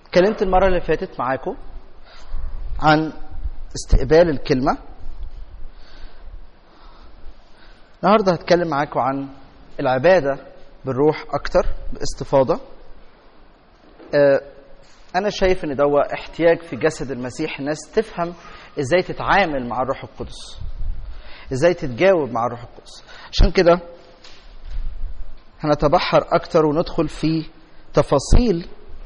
اتكلمت المرة اللي فاتت معاكم عن استقبال الكلمة النهاردة هتكلم معاكم عن العبادة بالروح أكتر باستفاضة آه، أنا شايف إن ده احتياج في جسد المسيح الناس تفهم إزاي تتعامل مع الروح القدس إزاي تتجاوب مع الروح القدس عشان كده هنتبحر أكتر وندخل في تفاصيل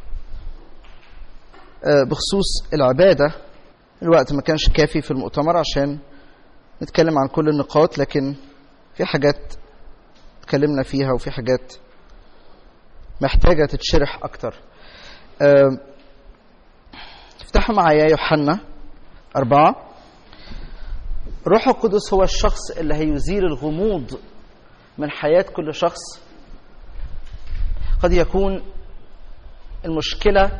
آه، بخصوص العبادة الوقت ما كانش كافي في المؤتمر عشان نتكلم عن كل النقاط لكن في حاجات اتكلمنا فيها وفي حاجات محتاجة تتشرح أكتر آه، افتحوا معايا يوحنا أربعة روح القدس هو الشخص اللي هيزيل الغموض من حياة كل شخص قد يكون المشكلة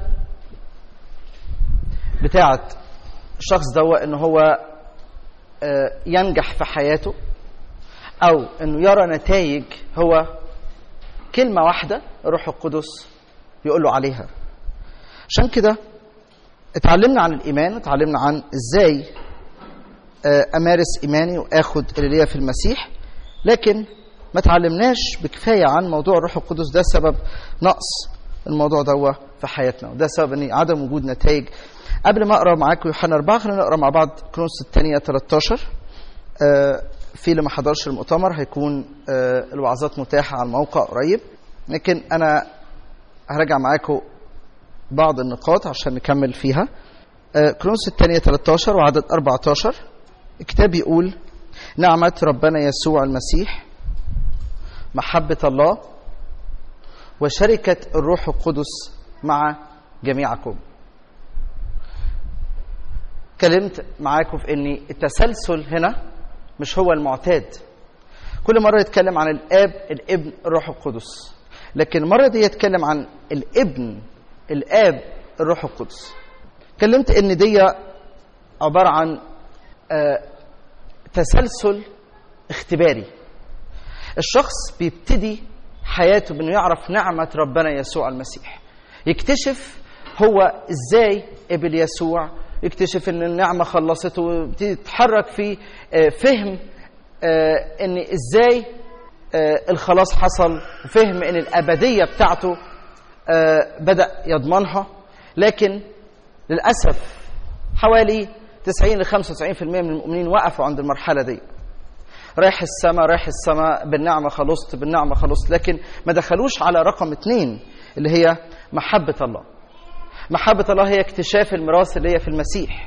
بتاعة الشخص ده ان هو آه، ينجح في حياته او انه يرى نتائج هو كلمة واحدة الروح القدس يقول له عليها عشان كده اتعلمنا عن الايمان اتعلمنا عن ازاي آه، امارس ايماني واخد اللي ليا في المسيح لكن ما اتعلمناش بكفايه عن موضوع الروح القدس ده سبب نقص الموضوع ده في حياتنا وده سبب ان عدم وجود نتائج قبل ما اقرا معاكم يوحنا 4 خلينا نقرا مع بعض كرونس الثانيه 13 آه، في اللي ما حضرش المؤتمر هيكون آه، الوعظات متاحه على الموقع قريب لكن انا هرجع معاكم بعض النقاط عشان نكمل فيها آه، كرونس الثانيه 13 وعدد 14 الكتاب يقول نعمه ربنا يسوع المسيح محبه الله وشركه الروح القدس مع جميعكم اتكلمت معاكم في ان التسلسل هنا مش هو المعتاد كل مره يتكلم عن الاب الابن الروح القدس لكن المره دي يتكلم عن الابن الاب الروح القدس اتكلمت ان دي عباره عن آه، تسلسل اختباري الشخص بيبتدي حياته بانه يعرف نعمه ربنا يسوع المسيح يكتشف هو ازاي قبل يسوع يكتشف ان النعمه خلصته ويبتدي يتحرك في آه، فهم آه، ان ازاي آه، الخلاص حصل وفهم ان الابديه بتاعته آه، بدا يضمنها لكن للاسف حوالي 90 ل 95% من المؤمنين وقفوا عند المرحله دي رايح السماء رايح السماء بالنعمه خلصت بالنعمه خلصت لكن ما دخلوش على رقم اثنين اللي هي محبه الله محبة الله هي اكتشاف الميراث اللي هي في المسيح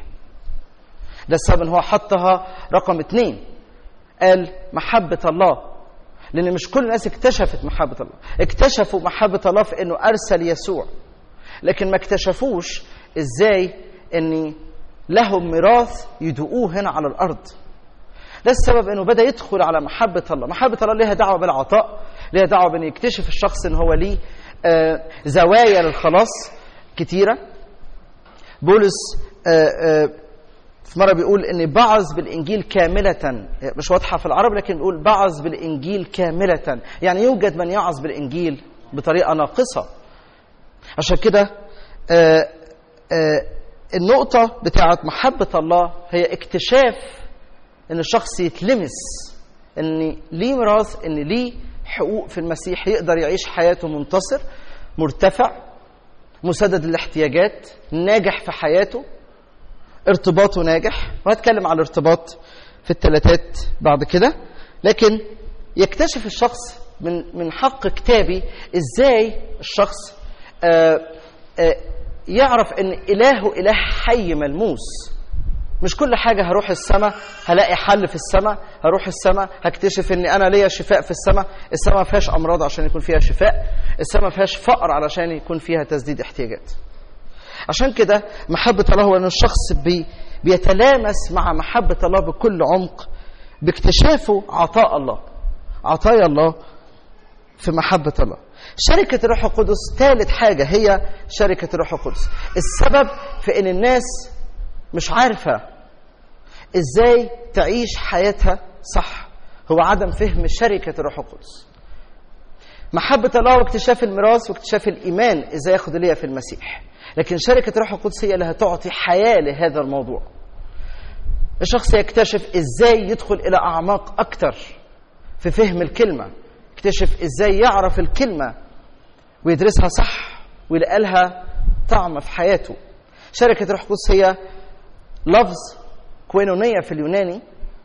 ده السبب ان هو حطها رقم اتنين قال محبة الله لان مش كل الناس اكتشفت محبة الله اكتشفوا محبة الله في انه ارسل يسوع لكن ما اكتشفوش ازاي ان لهم ميراث يدوقوه هنا على الارض ده السبب انه بدا يدخل على محبه الله محبه الله ليها دعوه بالعطاء ليها دعوه بان يكتشف الشخص ان هو ليه آه زوايا للخلاص كتيره بولس آه آه في مره بيقول ان بعظ بالانجيل كامله مش واضحه في العرب لكن بيقول بعظ بالانجيل كامله يعني يوجد من يعظ بالانجيل بطريقه ناقصه عشان كده آه آه النقطه بتاعت محبه الله هي اكتشاف ان الشخص يتلمس ان ليه ميراث ان ليه حقوق في المسيح يقدر يعيش حياته منتصر مرتفع مسدد الاحتياجات ناجح في حياته ارتباطه ناجح وهتكلم على الارتباط في الثلاثات بعد كده لكن يكتشف الشخص من من حق كتابي ازاي الشخص آآ آآ يعرف ان الهه اله حي ملموس مش كل حاجه هروح السماء هلاقي حل في السماء هروح السماء هكتشف ان انا ليا شفاء في السماء السماء ما فيهاش امراض عشان يكون فيها شفاء السماء ما فيهاش فقر علشان يكون فيها تسديد احتياجات عشان كده محبة الله هو أن الشخص بي بيتلامس مع محبة الله بكل عمق باكتشافه عطاء الله عطايا الله في محبة الله شركة الروح القدس ثالث حاجة هي شركة الروح القدس السبب في أن الناس مش عارفة إزاي تعيش حياتها صح هو عدم فهم شركة الروح القدس محبة الله واكتشاف الميراث واكتشاف الإيمان إزاي ياخد ليا في المسيح لكن شركة الروح القدس هي اللي هتعطي حياة لهذا الموضوع الشخص يكتشف ازاي يدخل الى اعماق اكتر في فهم الكلمه يكتشف ازاي يعرف الكلمه ويدرسها صح ويلاقي لها طعم في حياته شركه الروح القدس هي لفظ كوينونيه في اليوناني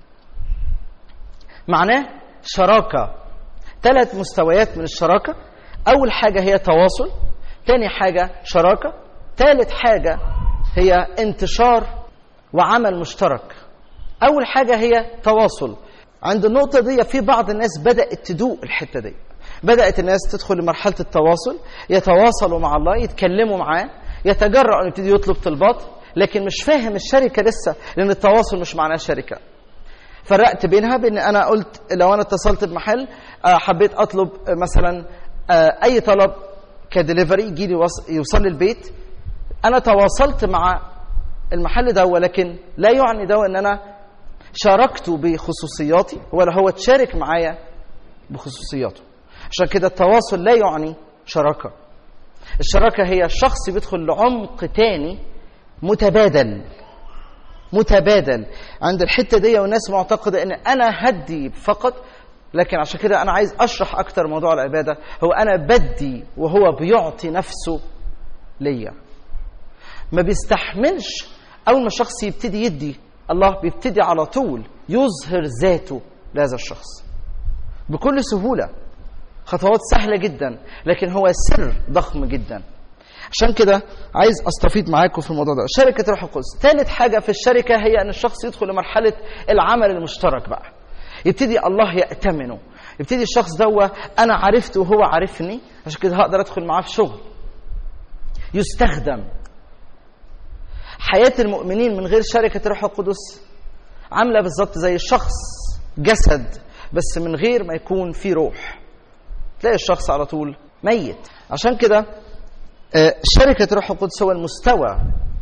معناه شراكه ثلاث مستويات من الشراكه اول حاجه هي تواصل ثاني حاجه شراكه ثالث حاجه هي انتشار وعمل مشترك اول حاجه هي تواصل عند النقطه دي في بعض الناس بدات تدوق الحته دي بدات الناس تدخل لمرحله التواصل يتواصلوا مع الله يتكلموا معاه يتجرأ انه يبتدي يطلب طلبات لكن مش فاهم الشركه لسه لان التواصل مش معناه شركه فرقت بينها بان انا قلت لو انا اتصلت بمحل حبيت اطلب مثلا اي طلب كدليفري يجي لي يوصل لي البيت انا تواصلت مع المحل ده ولكن لا يعني ده ان انا شاركته بخصوصياتي ولا هو تشارك معايا بخصوصياته عشان كده التواصل لا يعني شراكه الشراكه هي الشخص بيدخل لعمق تاني متبادل متبادل عند الحته دي والناس معتقده ان انا هدي فقط لكن عشان كده انا عايز اشرح اكتر موضوع العباده هو انا بدي وهو بيعطي نفسه ليا ما بيستحملش اول ما الشخص يبتدي يدي الله بيبتدي على طول يظهر ذاته لهذا الشخص بكل سهوله خطوات سهله جدا لكن هو سر ضخم جدا عشان كده عايز استفيد معاكم في الموضوع ده شركه روح القدس ثالث حاجه في الشركه هي ان الشخص يدخل لمرحله العمل المشترك بقى يبتدي الله يأتمنه يبتدي الشخص ده انا عرفته وهو عارفني عشان كده هقدر ادخل معاه في شغل يستخدم حياة المؤمنين من غير شركة الروح القدس عاملة بالظبط زي الشخص جسد بس من غير ما يكون في روح تلاقي الشخص على طول ميت عشان كده شركة الروح القدس هو المستوى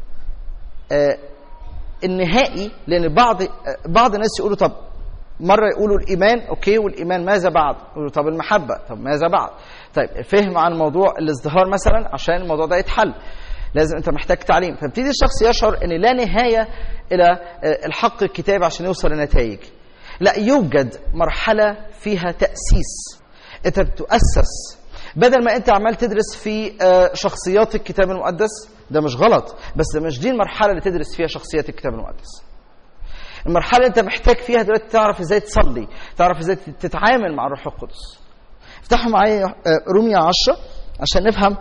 النهائي لأن بعض بعض الناس يقولوا طب مرة يقولوا الإيمان أوكي والإيمان ماذا بعد؟ يقولوا طب المحبة طب ماذا بعد؟ طيب فهم عن موضوع الازدهار مثلا عشان الموضوع ده يتحل لازم انت محتاج تعليم فابتدي الشخص يشعر ان لا نهايه الى الحق الكتابي عشان يوصل لنتائج لا يوجد مرحله فيها تاسيس انت بتؤسس بدل ما انت عمال تدرس في شخصيات الكتاب المقدس ده مش غلط بس ده مش دي المرحله اللي تدرس فيها شخصيات الكتاب المقدس المرحله اللي انت محتاج فيها دلوقتي تعرف ازاي تصلي تعرف ازاي تتعامل مع الروح القدس افتحوا معايا رومية 10 عشان نفهم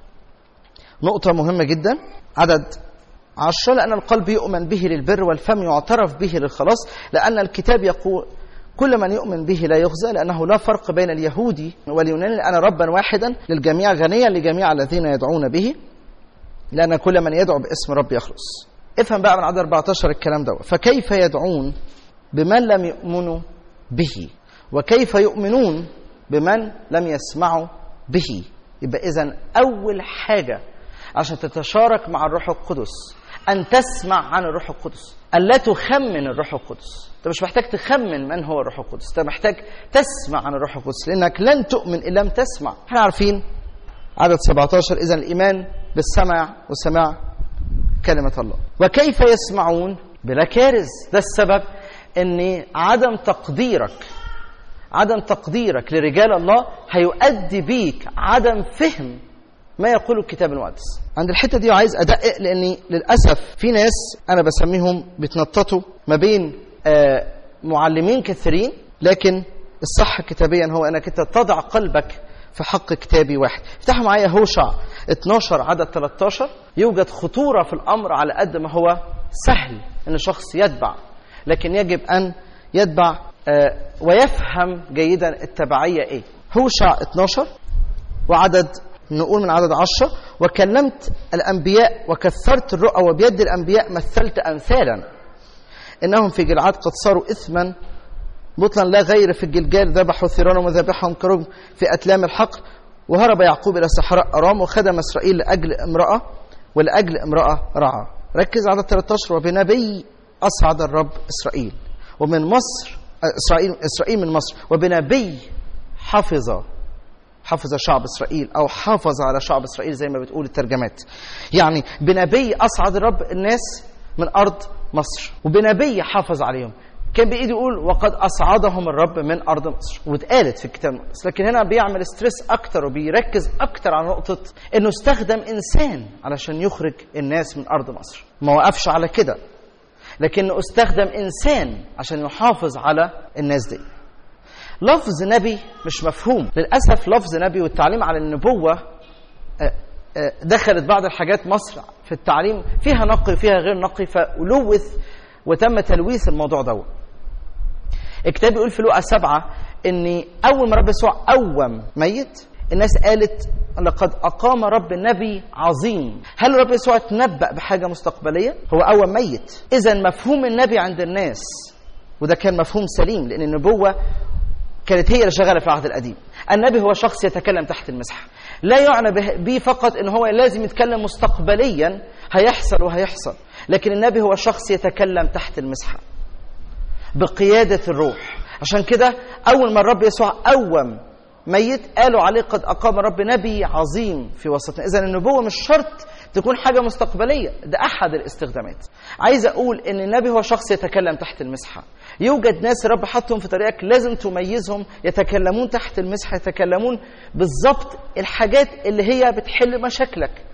نقطة مهمة جدا عدد عشرة لأن القلب يؤمن به للبر والفم يعترف به للخلاص لأن الكتاب يقول كل من يؤمن به لا يخزى لأنه لا فرق بين اليهودي واليوناني لأن ربا واحدا للجميع غنيا لجميع الذين يدعون به لأن كل من يدعو باسم رب يخلص افهم بقى من عدد 14 الكلام ده فكيف يدعون بمن لم يؤمنوا به وكيف يؤمنون بمن لم يسمعوا به يبقى إذا أول حاجة عشان تتشارك مع الروح القدس أن تسمع عن الروح القدس ألا تخمن الروح القدس أنت مش محتاج تخمن من هو الروح القدس أنت محتاج تسمع عن الروح القدس لأنك لن تؤمن إن لم تسمع احنا عارفين عدد 17 إذا الإيمان بالسمع وسماع كلمة الله وكيف يسمعون بلا كارث ده السبب أن عدم تقديرك عدم تقديرك لرجال الله هيؤدي بيك عدم فهم ما يقول الكتاب المقدس عند الحته دي عايز ادقق لاني للاسف في ناس انا بسميهم بيتنططوا ما بين آه معلمين كثيرين لكن الصح كتابيا هو انك انت تضع قلبك في حق كتابي واحد افتحوا معايا هوشع 12 عدد 13 يوجد خطوره في الامر على قد ما هو سهل ان الشخص يتبع لكن يجب ان يتبع آه ويفهم جيدا التبعيه ايه هوشع 12 وعدد نقول من عدد عشرة وكلمت الأنبياء وكثرت الرؤى وبيد الأنبياء مثلت أمثالا إنهم في جلعاد قد صاروا إثما بطلا لا غير في الجلجال ذبحوا ثيران وذبحهم كرم في أتلام الحقل وهرب يعقوب إلى صحراء أرام وخدم إسرائيل لأجل امرأة ولأجل امرأة رعى ركز على 13 وبنبي أصعد الرب إسرائيل ومن مصر إسرائيل إسرائيل من مصر وبنبي حفظ حفظ شعب اسرائيل او حافظ على شعب اسرائيل زي ما بتقول الترجمات يعني بنبي اصعد الرب الناس من ارض مصر وبنبي حافظ عليهم كان بايده يقول وقد اصعدهم الرب من ارض مصر واتقالت في الكتاب المقدس لكن هنا بيعمل ستريس اكتر وبيركز اكتر على نقطه انه استخدم انسان علشان يخرج الناس من ارض مصر ما وقفش على كده لكنه استخدم انسان عشان يحافظ على الناس دي لفظ نبي مش مفهوم للاسف لفظ نبي والتعليم على النبوه دخلت بعض الحاجات مصر في التعليم فيها نقي وفيها غير نقي فلوث وتم تلويث الموضوع دوت الكتاب بيقول في لوقا سبعة ان اول ما رب يسوع قوم ميت الناس قالت لقد اقام رب نبي عظيم هل رب يسوع تنبأ بحاجه مستقبليه هو قوم ميت اذا مفهوم النبي عند الناس وده كان مفهوم سليم لان النبوه كانت هي اللي شغاله في العهد القديم النبي هو شخص يتكلم تحت المسحه لا يعنى به فقط ان هو لازم يتكلم مستقبليا هيحصل وهيحصل لكن النبي هو شخص يتكلم تحت المسحه بقياده الروح عشان كده اول ما الرب يسوع قوم ميت قالوا عليه قد اقام الرب نبي عظيم في وسطنا اذا النبوه مش شرط تكون حاجه مستقبليه ده احد الاستخدامات عايز اقول ان النبي هو شخص يتكلم تحت المسحه يوجد ناس الرب حطهم في طريقك لازم تميزهم يتكلمون تحت المسحه يتكلمون بالظبط الحاجات اللي هي بتحل مشاكلك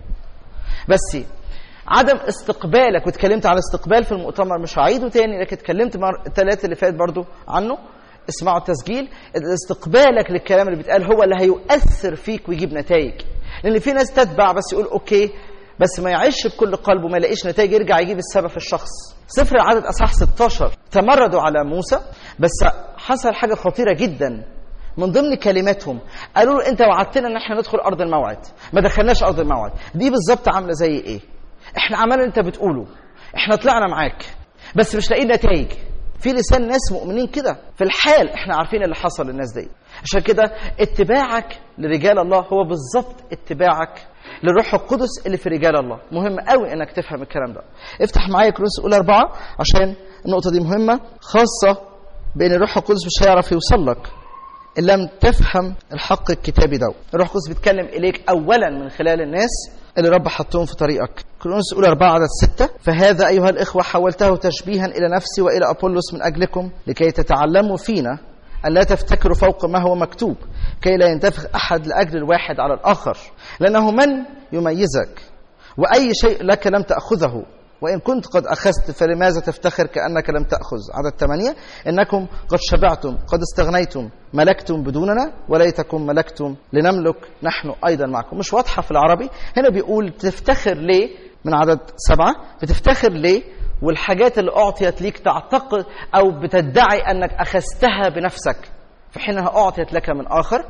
بس عدم استقبالك واتكلمت على استقبال في المؤتمر مش هعيده تاني لكن اتكلمت مر الثلاثة اللي فات برضو عنه اسمعوا التسجيل استقبالك للكلام اللي بيتقال هو اللي هيؤثر فيك ويجيب نتائج لان في ناس تتبع بس يقول اوكي بس ما يعيش بكل قلبه ما يلاقيش نتائج يرجع يجيب السبب في الشخص سفر العدد اصحاح 16 تمردوا على موسى بس حصل حاجه خطيره جدا من ضمن كلماتهم قالوا له انت وعدتنا ان احنا ندخل ارض الموعد ما دخلناش ارض الموعد دي بالظبط عامله زي ايه احنا عملنا اللي انت بتقوله احنا طلعنا معاك بس مش لاقيين نتائج في لسان ناس مؤمنين كده في الحال احنا عارفين اللي حصل للناس دي عشان كده اتباعك لرجال الله هو بالظبط اتباعك للروح القدس اللي في رجال الله مهم قوي انك تفهم الكلام ده افتح معايا كروس اولى اربعه عشان النقطه دي مهمه خاصه بان الروح القدس مش هيعرف يوصل لك ان لم تفهم الحق الكتابي ده الروح القدس بيتكلم اليك اولا من خلال الناس اللي رب حطهم في طريقك كرونس أولى أربعة عدد ستة فهذا أيها الإخوة حولته تشبيها إلى نفسي وإلى أبولس من أجلكم لكي تتعلموا فينا أن لا تفتكروا فوق ما هو مكتوب كي لا ينتفخ أحد لأجل الواحد على الآخر لأنه من يميزك وأي شيء لك لم تأخذه وإن كنت قد أخذت فلماذا تفتخر كأنك لم تأخذ عدد ثمانية إنكم قد شبعتم قد استغنيتم ملكتم بدوننا وليتكم ملكتم لنملك نحن أيضا معكم مش واضحة في العربي هنا بيقول بتفتخر ليه من عدد سبعة بتفتخر ليه والحاجات اللي أعطيت ليك تعتقد أو بتدعي أنك أخذتها بنفسك في حينها أعطيت لك من آخر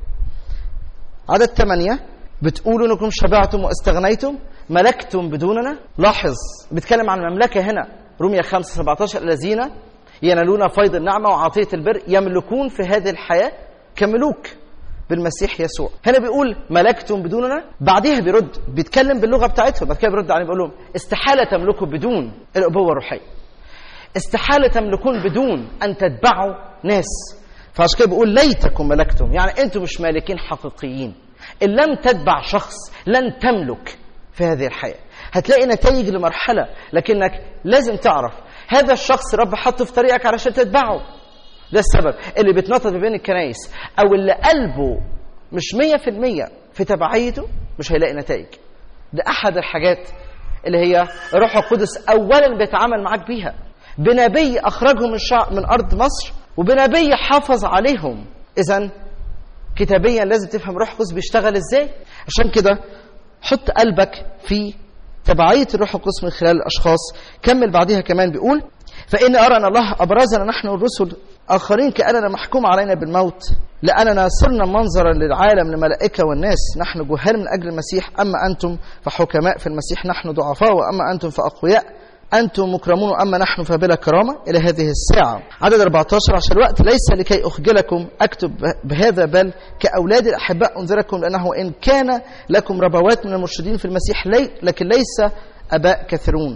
عدد ثمانية بتقولوا انكم شبعتم واستغنيتم ملكتم بدوننا لاحظ بيتكلم عن مملكه هنا روميا 5 17 الذين ينالون فيض النعمه وعطيه البر يملكون في هذه الحياه كملوك بالمسيح يسوع هنا بيقول ملكتم بدوننا بعديها بيرد بيتكلم باللغه بتاعتهم بعد كده بيرد عليهم بيقول لهم استحاله تملكوا بدون الابوه الروحيه استحاله تملكون بدون ان تتبعوا ناس فعشان كده بيقول ليتكم ملكتم يعني انتم مش مالكين حقيقيين ان لم تتبع شخص لن تملك في هذه الحياه هتلاقي نتائج لمرحله لكنك لازم تعرف هذا الشخص رب حطه في طريقك علشان تتبعه ده السبب اللي بيتنطط بين الكنايس او اللي قلبه مش مية في المية في تبعيته مش هيلاقي نتائج ده احد الحاجات اللي هي الروح القدس اولا بيتعامل معاك بيها بنبي اخرجهم من, شع... من ارض مصر وبنبي حافظ عليهم اذا كتابيا لازم تفهم روح القدس بيشتغل ازاي عشان كده حط قلبك في تبعية الروح القدس من خلال الأشخاص كمل بعدها كمان بيقول فإن أرى أن الله أبرزنا نحن الرسل آخرين كأننا محكوم علينا بالموت لأننا صرنا منظرا للعالم لملائكة والناس نحن جهال من أجل المسيح أما أنتم فحكماء في المسيح نحن ضعفاء وأما أنتم فأقوياء أنتم مكرمون أما نحن فبلا كرامة إلى هذه الساعة عدد 14 عشان الوقت ليس لكي أخجلكم أكتب بهذا بل كأولاد الأحباء أنذركم لأنه إن كان لكم ربوات من المرشدين في المسيح لي لكن ليس أباء كثيرون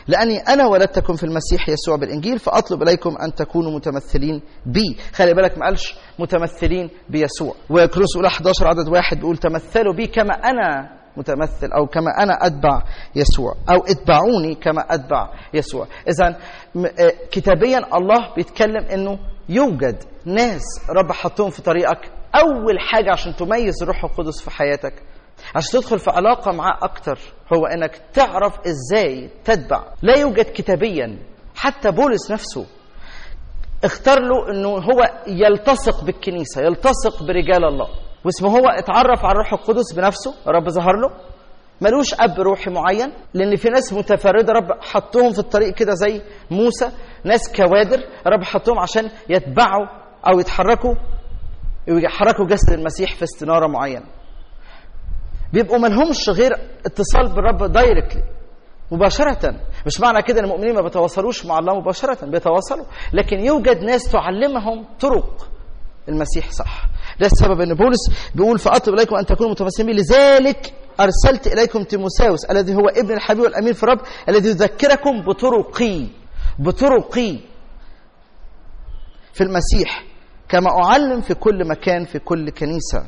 لأني أنا ولدتكم في المسيح يسوع بالإنجيل فأطلب إليكم أن تكونوا متمثلين بي خلي بالك ما قالش متمثلين بيسوع وكروس أولى 11 عدد واحد بيقول تمثلوا بي كما أنا متمثل أو كما أنا أتبع يسوع أو اتبعوني كما أتبع يسوع إذا كتابيا الله بيتكلم أنه يوجد ناس رب حطهم في طريقك أول حاجة عشان تميز الروح القدس في حياتك عشان تدخل في علاقة معاه أكتر هو أنك تعرف إزاي تتبع لا يوجد كتابيا حتى بولس نفسه اختار له أنه هو يلتصق بالكنيسة يلتصق برجال الله واسمه هو اتعرف على الروح القدس بنفسه رب ظهر له ملوش اب روحي معين لان في ناس متفرده رب حطهم في الطريق كده زي موسى ناس كوادر رب حطهم عشان يتبعوا او يتحركوا يحركوا جسد المسيح في استناره معينه بيبقوا ملهمش غير اتصال بالرب دايركتلي مباشرة مش معنى كده ان المؤمنين ما بيتواصلوش مع الله مباشرة بيتواصلوا لكن يوجد ناس تعلمهم طرق المسيح صح ده السبب ان بولس بيقول فاطلب اليكم ان تكونوا متمسكين لذلك ارسلت اليكم تيموساوس الذي هو ابن الحبيب والامين في الرب الذي يذكركم بطرقي بطرقي في المسيح كما اعلم في كل مكان في كل كنيسه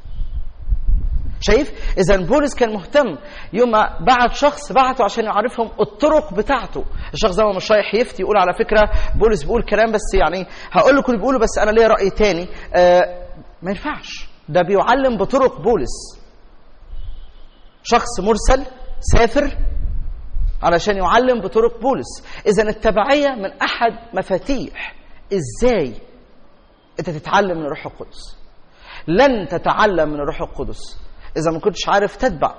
شايف اذا بولس كان مهتم يوم ما بعت شخص بعته عشان يعرفهم الطرق بتاعته الشخص ده مش رايح يفتي يقول على فكره بولس بيقول كلام بس يعني هقول لكم اللي بيقوله بس انا ليا راي تاني آه ما ينفعش ده بيعلم بطرق بولس شخص مرسل سافر علشان يعلم بطرق بولس اذا التبعيه من احد مفاتيح ازاي انت تتعلم من الروح القدس لن تتعلم من الروح القدس اذا ما كنتش عارف تتبع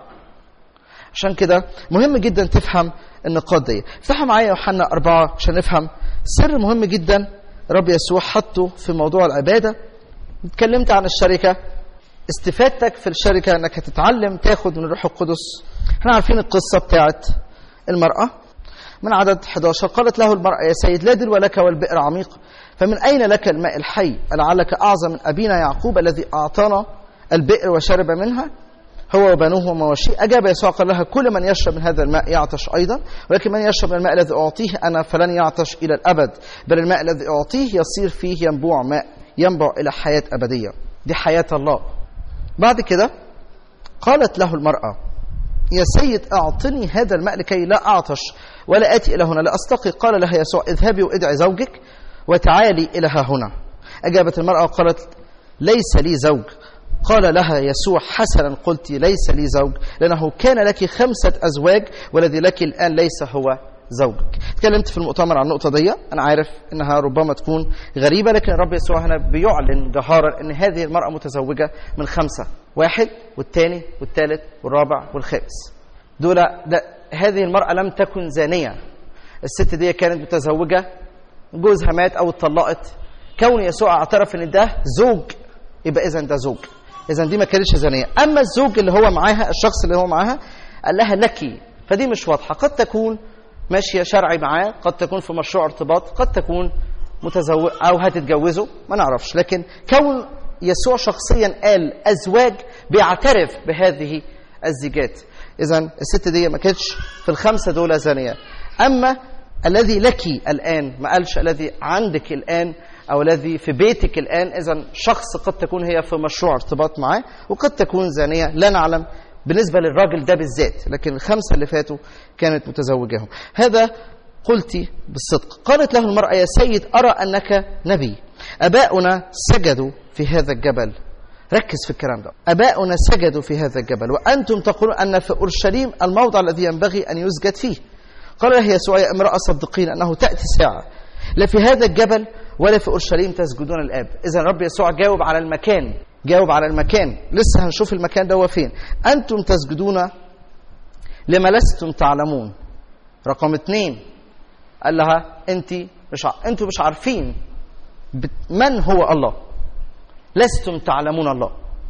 عشان كده مهم جدا تفهم النقاط دي افتحوا معايا يوحنا أربعة عشان نفهم سر مهم جدا رب يسوع حطه في موضوع العبادة اتكلمت عن الشركة استفادتك في الشركة انك هتتعلم تاخد من الروح القدس احنا عارفين القصة بتاعت المرأة من عدد 11 قالت له المرأة يا سيد لا دلو لك والبئر عميق فمن أين لك الماء الحي لعلك أعظم من أبينا يعقوب الذي أعطانا البئر وشرب منها هو وبنوه ومواشيه أجاب يسوع قال لها كل من يشرب من هذا الماء يعطش أيضا ولكن من يشرب من الماء الذي أعطيه أنا فلن يعطش إلى الأبد بل الماء الذي أعطيه يصير فيه ينبوع ماء ينبع إلى حياة أبدية دي حياة الله بعد كده قالت له المرأة يا سيد أعطني هذا الماء لكي لا أعطش ولا آتي إلى هنا لأستقي قال لها يسوع اذهبي وادعي زوجك وتعالي إلى ها هنا أجابت المرأة وقالت ليس لي زوج قال لها يسوع حسنا قلت ليس لي زوج لأنه كان لك خمسة أزواج والذي لك الآن ليس هو زوجك اتكلمت في المؤتمر عن النقطة دي أنا عارف إنها ربما تكون غريبة لكن الرب يسوع هنا بيعلن جهارا إن هذه المرأة متزوجة من خمسة واحد والثاني والثالث والرابع والخامس دول ده هذه المرأة لم تكن زانية الست دي كانت متزوجة جوزها مات أو اتطلقت كون يسوع اعترف إن ده زوج يبقى إذا ده زوج إذا دي ما كانتش زانية أما الزوج اللي هو معاها الشخص اللي هو معاها قال لها لك فدي مش واضحة قد تكون ماشية شرعي معاه قد تكون في مشروع ارتباط قد تكون متزوج أو هتتجوزه ما نعرفش لكن كون يسوع شخصيا قال أزواج بيعترف بهذه الزيجات إذا الست دي ما كانتش في الخمسة دول زانية أما الذي لك الآن ما قالش الذي عندك الآن أو الذي في بيتك الآن إذا شخص قد تكون هي في مشروع ارتباط معاه وقد تكون زانية لا نعلم بالنسبة للراجل ده بالذات لكن الخمسة اللي فاتوا كانت متزوجاهم هذا قلت بالصدق قالت له المرأة يا سيد أرى أنك نبي أباؤنا سجدوا في هذا الجبل ركز في الكلام ده أباؤنا سجدوا في هذا الجبل وأنتم تقولون أن في أورشليم الموضع الذي ينبغي أن يسجد فيه قال له يسوع يا امرأة صدقين أنه تأتي ساعة لا في هذا الجبل ولا في أورشليم تسجدون الآب إذا رب يسوع جاوب على المكان جاوب على المكان لسه هنشوف المكان ده هو فين أنتم تسجدون لما لستم تعلمون رقم اثنين قال لها أنت مش ع... أنتم مش عارفين من هو الله لستم تعلمون الله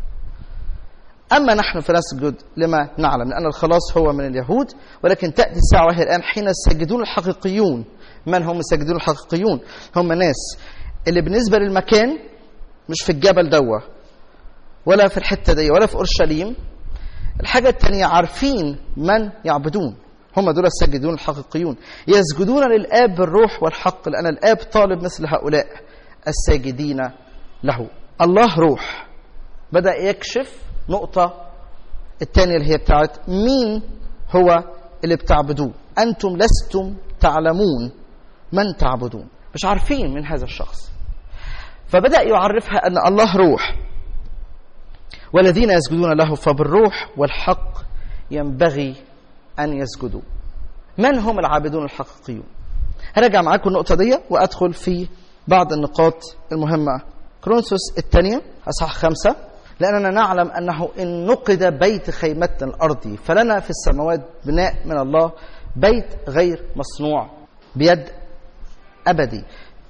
أما نحن فنسجد لما نعلم لأن الخلاص هو من اليهود ولكن تأتي الساعة وهي الآن حين الساجدون الحقيقيون من هم الساجدون الحقيقيون هم ناس اللي بالنسبة للمكان مش في الجبل دوه ولا في الحتة دي ولا في أورشليم الحاجة التانية عارفين من يعبدون هم دول الساجدون الحقيقيون يسجدون للآب بالروح والحق لأن الآب طالب مثل هؤلاء الساجدين له الله روح بدأ يكشف نقطة الثانية اللي هي بتاعت مين هو اللي بتعبدوه أنتم لستم تعلمون من تعبدون مش عارفين من هذا الشخص فبدأ يعرفها أن الله روح والذين يسجدون له فبالروح والحق ينبغي أن يسجدوا من هم العابدون الحقيقيون هرجع معاكم النقطة دي وأدخل في بعض النقاط المهمة كرونسوس الثانية أصح خمسة لأننا نعلم أنه إن نقد بيت خيمتنا الأرضي فلنا في السماوات بناء من الله بيت غير مصنوع بيد أبدي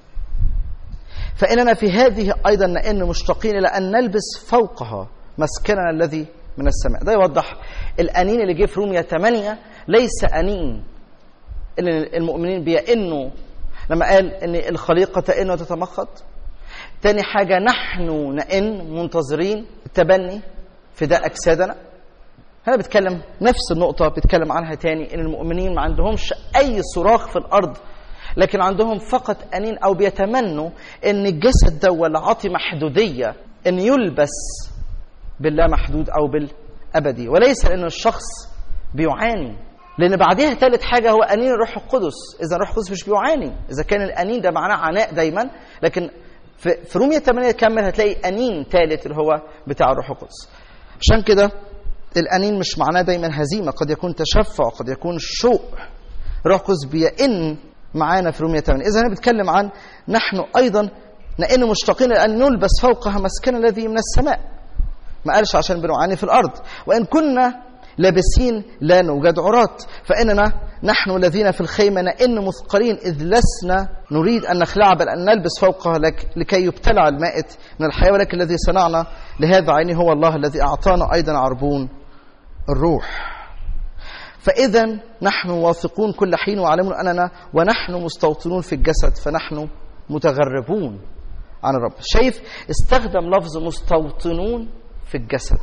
فإننا في هذه أيضا نئن مشتاقين إلى أن نلبس فوقها مسكننا الذي من السماء ده يوضح الأنين اللي جه في رومية 8 ليس أنين اللي المؤمنين بيئنوا لما قال ان الخليقه تئن وتتمخض تاني حاجه نحن نئن منتظرين التبني فداء اجسادنا هنا بيتكلم نفس النقطة بيتكلم عنها تاني إن المؤمنين ما عندهمش أي صراخ في الأرض لكن عندهم فقط أنين أو بيتمنوا إن الجسد ده اللي عاطي محدودية إن يلبس باللا محدود أو بالأبدي وليس لأن الشخص بيعاني لان بعدها ثالث حاجه هو انين الروح القدس اذا الروح القدس مش بيعاني اذا كان الانين ده معناه عناء دايما لكن في, في رومية 8 كمل هتلاقي انين ثالث اللي هو بتاع الروح القدس عشان كده الانين مش معناه دايما هزيمه قد يكون تشفع قد يكون شوق الروح القدس بيئن معانا في رومية 8 اذا انا بتكلم عن نحن ايضا نئن مشتاقين ان نلبس فوقها مسكن الذي من السماء ما قالش عشان بنعاني في الارض وان كنا لابسين لا نوجد عراة فإننا نحن الذين في الخيمة نئن مثقلين إذ لسنا نريد أن نخلع بل أن نلبس فوقها لك لكي يبتلع المائت من الحياة ولكن الذي صنعنا لهذا عيني هو الله الذي أعطانا أيضا عربون الروح فإذا نحن واثقون كل حين وعلمون أننا ونحن مستوطنون في الجسد فنحن متغربون عن الرب شايف استخدم لفظ مستوطنون في الجسد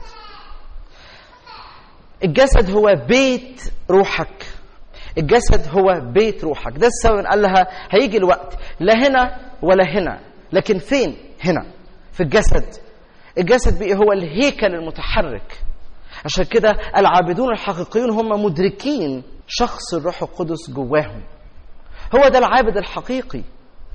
الجسد هو بيت روحك الجسد هو بيت روحك ده السبب قال لها هيجي الوقت لا هنا ولا هنا لكن فين هنا في الجسد الجسد بقى هو الهيكل المتحرك عشان كده العابدون الحقيقيون هم مدركين شخص الروح القدس جواهم هو ده العابد الحقيقي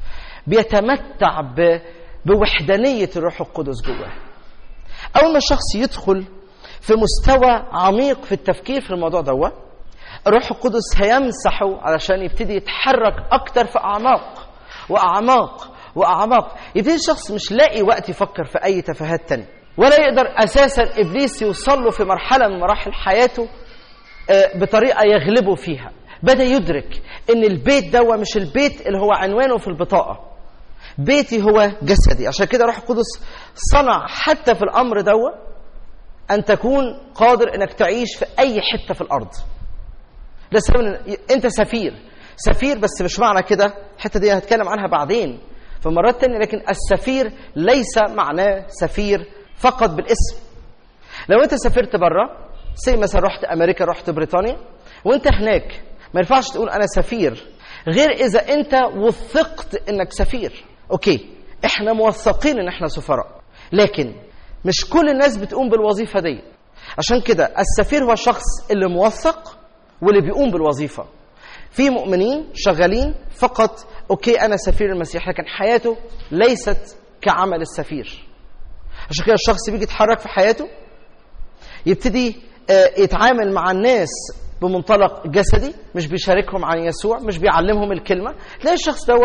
بيتمتع ب... بوحدانية الروح القدس جواه أول ما الشخص يدخل في مستوى عميق في التفكير في الموضوع ده الروح القدس هيمسحه علشان يبتدي يتحرك اكتر في اعماق واعماق واعماق يبتدي الشخص مش لاقي وقت يفكر في اي تفاهات تانية ولا يقدر اساسا ابليس يوصل له في مرحله من مراحل حياته بطريقه يغلبه فيها بدا يدرك ان البيت ده مش البيت اللي هو عنوانه في البطاقه بيتي هو جسدي عشان كده روح القدس صنع حتى في الامر دوت ان تكون قادر انك تعيش في اي حته في الارض ده سبب انت سفير سفير بس مش معنى كده الحته دي هتكلم عنها بعدين في مرات تانية لكن السفير ليس معناه سفير فقط بالاسم لو انت سافرت بره سي مثلا رحت امريكا رحت بريطانيا وانت هناك ما ينفعش تقول انا سفير غير اذا انت وثقت انك سفير اوكي احنا موثقين ان احنا سفراء لكن مش كل الناس بتقوم بالوظيفة دي عشان كده السفير هو الشخص اللي موثق واللي بيقوم بالوظيفة في مؤمنين شغالين فقط اوكي انا سفير المسيح لكن حياته ليست كعمل السفير عشان كده الشخص بيجي يتحرك في حياته يبتدي يتعامل مع الناس بمنطلق جسدي مش بيشاركهم عن يسوع مش بيعلمهم الكلمة تلاقي الشخص ده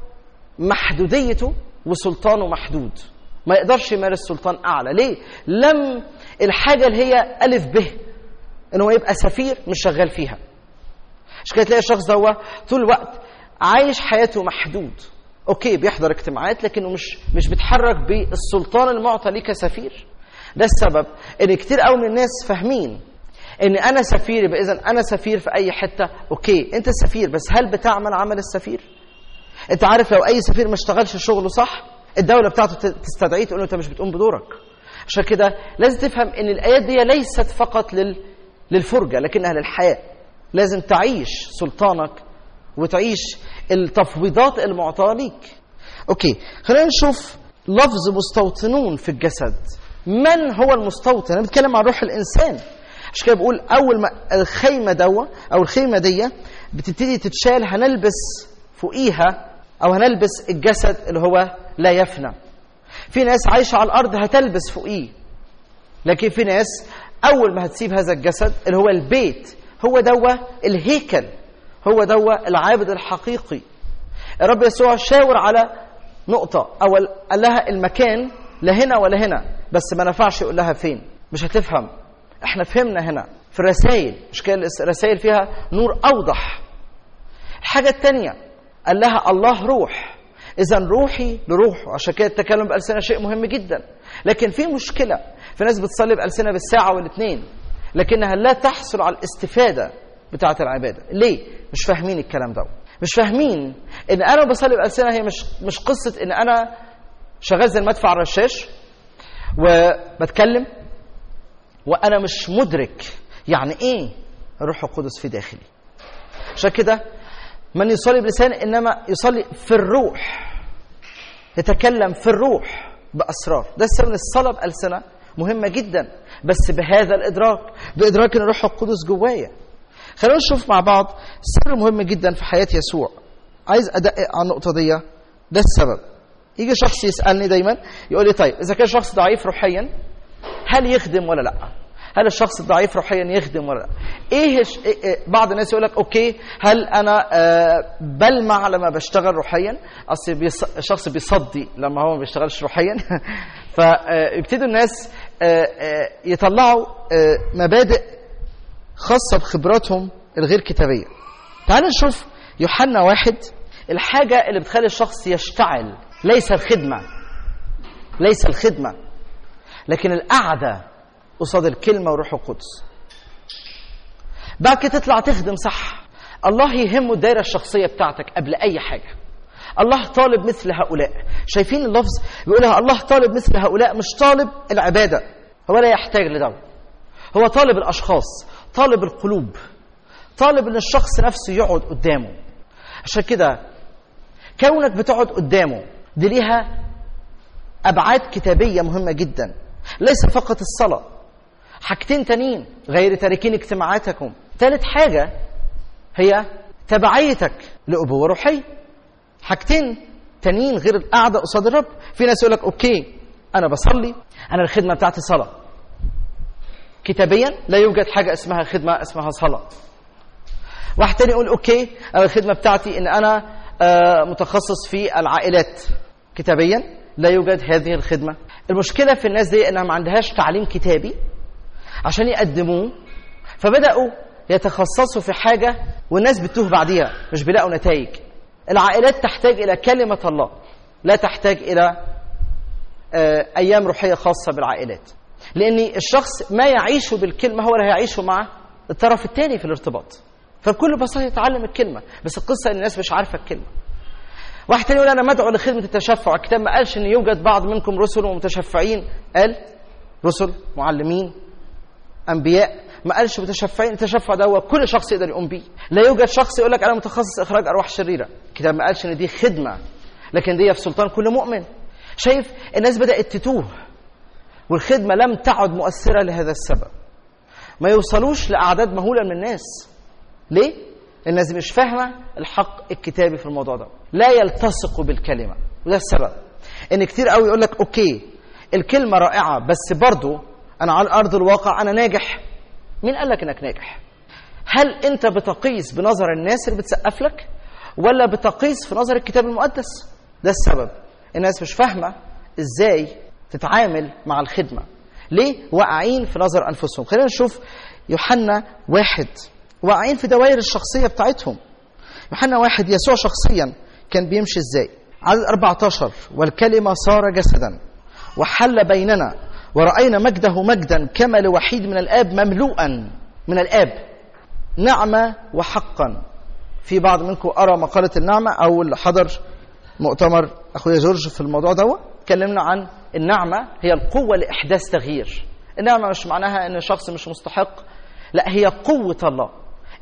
محدوديته وسلطانه محدود ما يقدرش يمارس سلطان اعلى ليه لم الحاجه اللي هي الف به ان هو يبقى سفير مش شغال فيها عشان كده تلاقي الشخص ده طول الوقت عايش حياته محدود اوكي بيحضر اجتماعات لكنه مش مش بيتحرك بالسلطان المعطى ليه كسفير ده السبب ان كتير قوي من الناس فاهمين ان انا سفير يبقى اذا انا سفير في اي حته اوكي انت سفير بس هل بتعمل عمل السفير انت عارف لو اي سفير ما اشتغلش شغله صح الدوله بتاعته تستدعيه تقول له انت مش بتقوم بدورك عشان كده لازم تفهم ان الايات دي ليست فقط لل... للفرجه لكنها للحياه لازم تعيش سلطانك وتعيش التفويضات المعطاة ليك اوكي خلينا نشوف لفظ مستوطنون في الجسد من هو المستوطن انا بتكلم عن روح الانسان عشان كده بقول اول ما الخيمه دوا او الخيمه دي بتبتدي تتشال هنلبس فوقيها او هنلبس الجسد اللي هو لا يفنى في ناس عايشه على الارض هتلبس فوقيه لكن في ناس اول ما هتسيب هذا الجسد اللي هو البيت هو دوا الهيكل هو دوا العابد الحقيقي الرب يسوع شاور على نقطة أو قال لها المكان لا هنا ولا هنا بس ما نفعش يقول لها فين مش هتفهم احنا فهمنا هنا في الرسائل مش كده الرسائل فيها نور أوضح الحاجة الثانية قال لها الله روح إذا روحي لروحه عشان كده التكلم بألسنة شيء مهم جدا لكن في مشكلة في ناس بتصلي بألسنة بالساعة والاثنين لكنها لا تحصل على الاستفادة بتاعة العبادة ليه؟ مش فاهمين الكلام ده مش فاهمين ان انا بصلي بألسنة هي مش مش قصة ان انا شغال زي المدفع الرشاش وبتكلم وانا مش مدرك يعني ايه الروح القدس في داخلي عشان كده من يصلي بلسان انما يصلي في الروح يتكلم في الروح باسرار ده السبب ان الصلاه بالسنه مهمه جدا بس بهذا الادراك بادراك ان الروح القدس جوايا خلينا نشوف مع بعض سر مهم جدا في حياه يسوع عايز ادقق على النقطه دي ده السبب يجي شخص يسالني دايما يقول لي طيب اذا كان شخص ضعيف روحيا هل يخدم ولا لا هل الشخص الضعيف روحيا يخدم ولا لا ايه إيه بعض الناس يقول لك اوكي هل انا آه بلمع لما بشتغل روحيا اصل بيص... الشخص بيصدي لما هو ما بيشتغلش روحيا فيبتدوا الناس آه آه يطلعوا مبادئ خاصه بخبراتهم الغير كتابيه تعال نشوف يوحنا واحد الحاجه اللي بتخلي الشخص يشتعل ليس الخدمه ليس الخدمه لكن القعده قصاد الكلمه وروح القدس بعد كده تطلع تخدم صح الله يهمه الدايره الشخصيه بتاعتك قبل اي حاجه الله طالب مثل هؤلاء شايفين اللفظ بيقولها الله طالب مثل هؤلاء مش طالب العباده هو لا يحتاج لده هو طالب الاشخاص طالب القلوب طالب ان الشخص نفسه يقعد قدامه عشان كده كونك بتقعد قدامه دي ليها ابعاد كتابيه مهمه جدا ليس فقط الصلاه حاجتين تانيين غير تاركين اجتماعاتكم ثالث حاجة هي تبعيتك لأبوة روحية حاجتين تانيين غير القعدة قصاد الرب في ناس يقول لك أوكي أنا بصلي أنا الخدمة بتاعتي صلاة كتابيا لا يوجد حاجة اسمها خدمة اسمها صلاة واحد تاني يقول أوكي أنا الخدمة بتاعتي إن أنا متخصص في العائلات كتابيا لا يوجد هذه الخدمة المشكلة في الناس دي إنها ما عندهاش تعليم كتابي عشان يقدموه فبدأوا يتخصصوا في حاجة والناس بتتوه بعديها مش بيلاقوا نتائج العائلات تحتاج إلى كلمة الله لا تحتاج إلى أيام روحية خاصة بالعائلات لأن الشخص ما يعيشه بالكلمة هو اللي هيعيشه مع الطرف الثاني في الارتباط فبكل بساطة يتعلم الكلمة بس القصة إن الناس مش عارفة الكلمة واحد تاني يقول أنا مدعو لخدمة التشفع الكتاب ما قالش إن يوجد بعض منكم رسل ومتشفعين قال رسل معلمين انبياء ما قالش متشفعين التشفع ده هو كل شخص يقدر يقوم بيه لا يوجد شخص يقول لك انا متخصص اخراج ارواح شريره الكتاب ما قالش ان دي خدمه لكن دي في سلطان كل مؤمن شايف الناس بدات تتوه والخدمه لم تعد مؤثره لهذا السبب ما يوصلوش لاعداد مهوله من الناس ليه الناس مش فاهمه الحق الكتابي في الموضوع ده لا يلتصقوا بالكلمه وده السبب ان كتير قوي يقول لك اوكي الكلمه رائعه بس برضه انا على ارض الواقع انا ناجح مين قال لك انك ناجح هل انت بتقيس بنظر الناس اللي بتسقف لك ولا بتقيس في نظر الكتاب المقدس ده السبب الناس مش فاهمه ازاي تتعامل مع الخدمه ليه واقعين في نظر انفسهم خلينا نشوف يوحنا واحد واقعين في دوائر الشخصيه بتاعتهم يوحنا واحد يسوع شخصيا كان بيمشي ازاي عدد 14 والكلمه صار جسدا وحل بيننا ورأينا مجده مجدا كما لوحيد من الآب مملوءا من الآب نعمة وحقا في بعض منكم أرى مقالة النعمة أو اللي حضر مؤتمر أخويا جورج في الموضوع ده اتكلمنا عن النعمة هي القوة لإحداث تغيير النعمة مش معناها أن الشخص مش مستحق لا هي قوة الله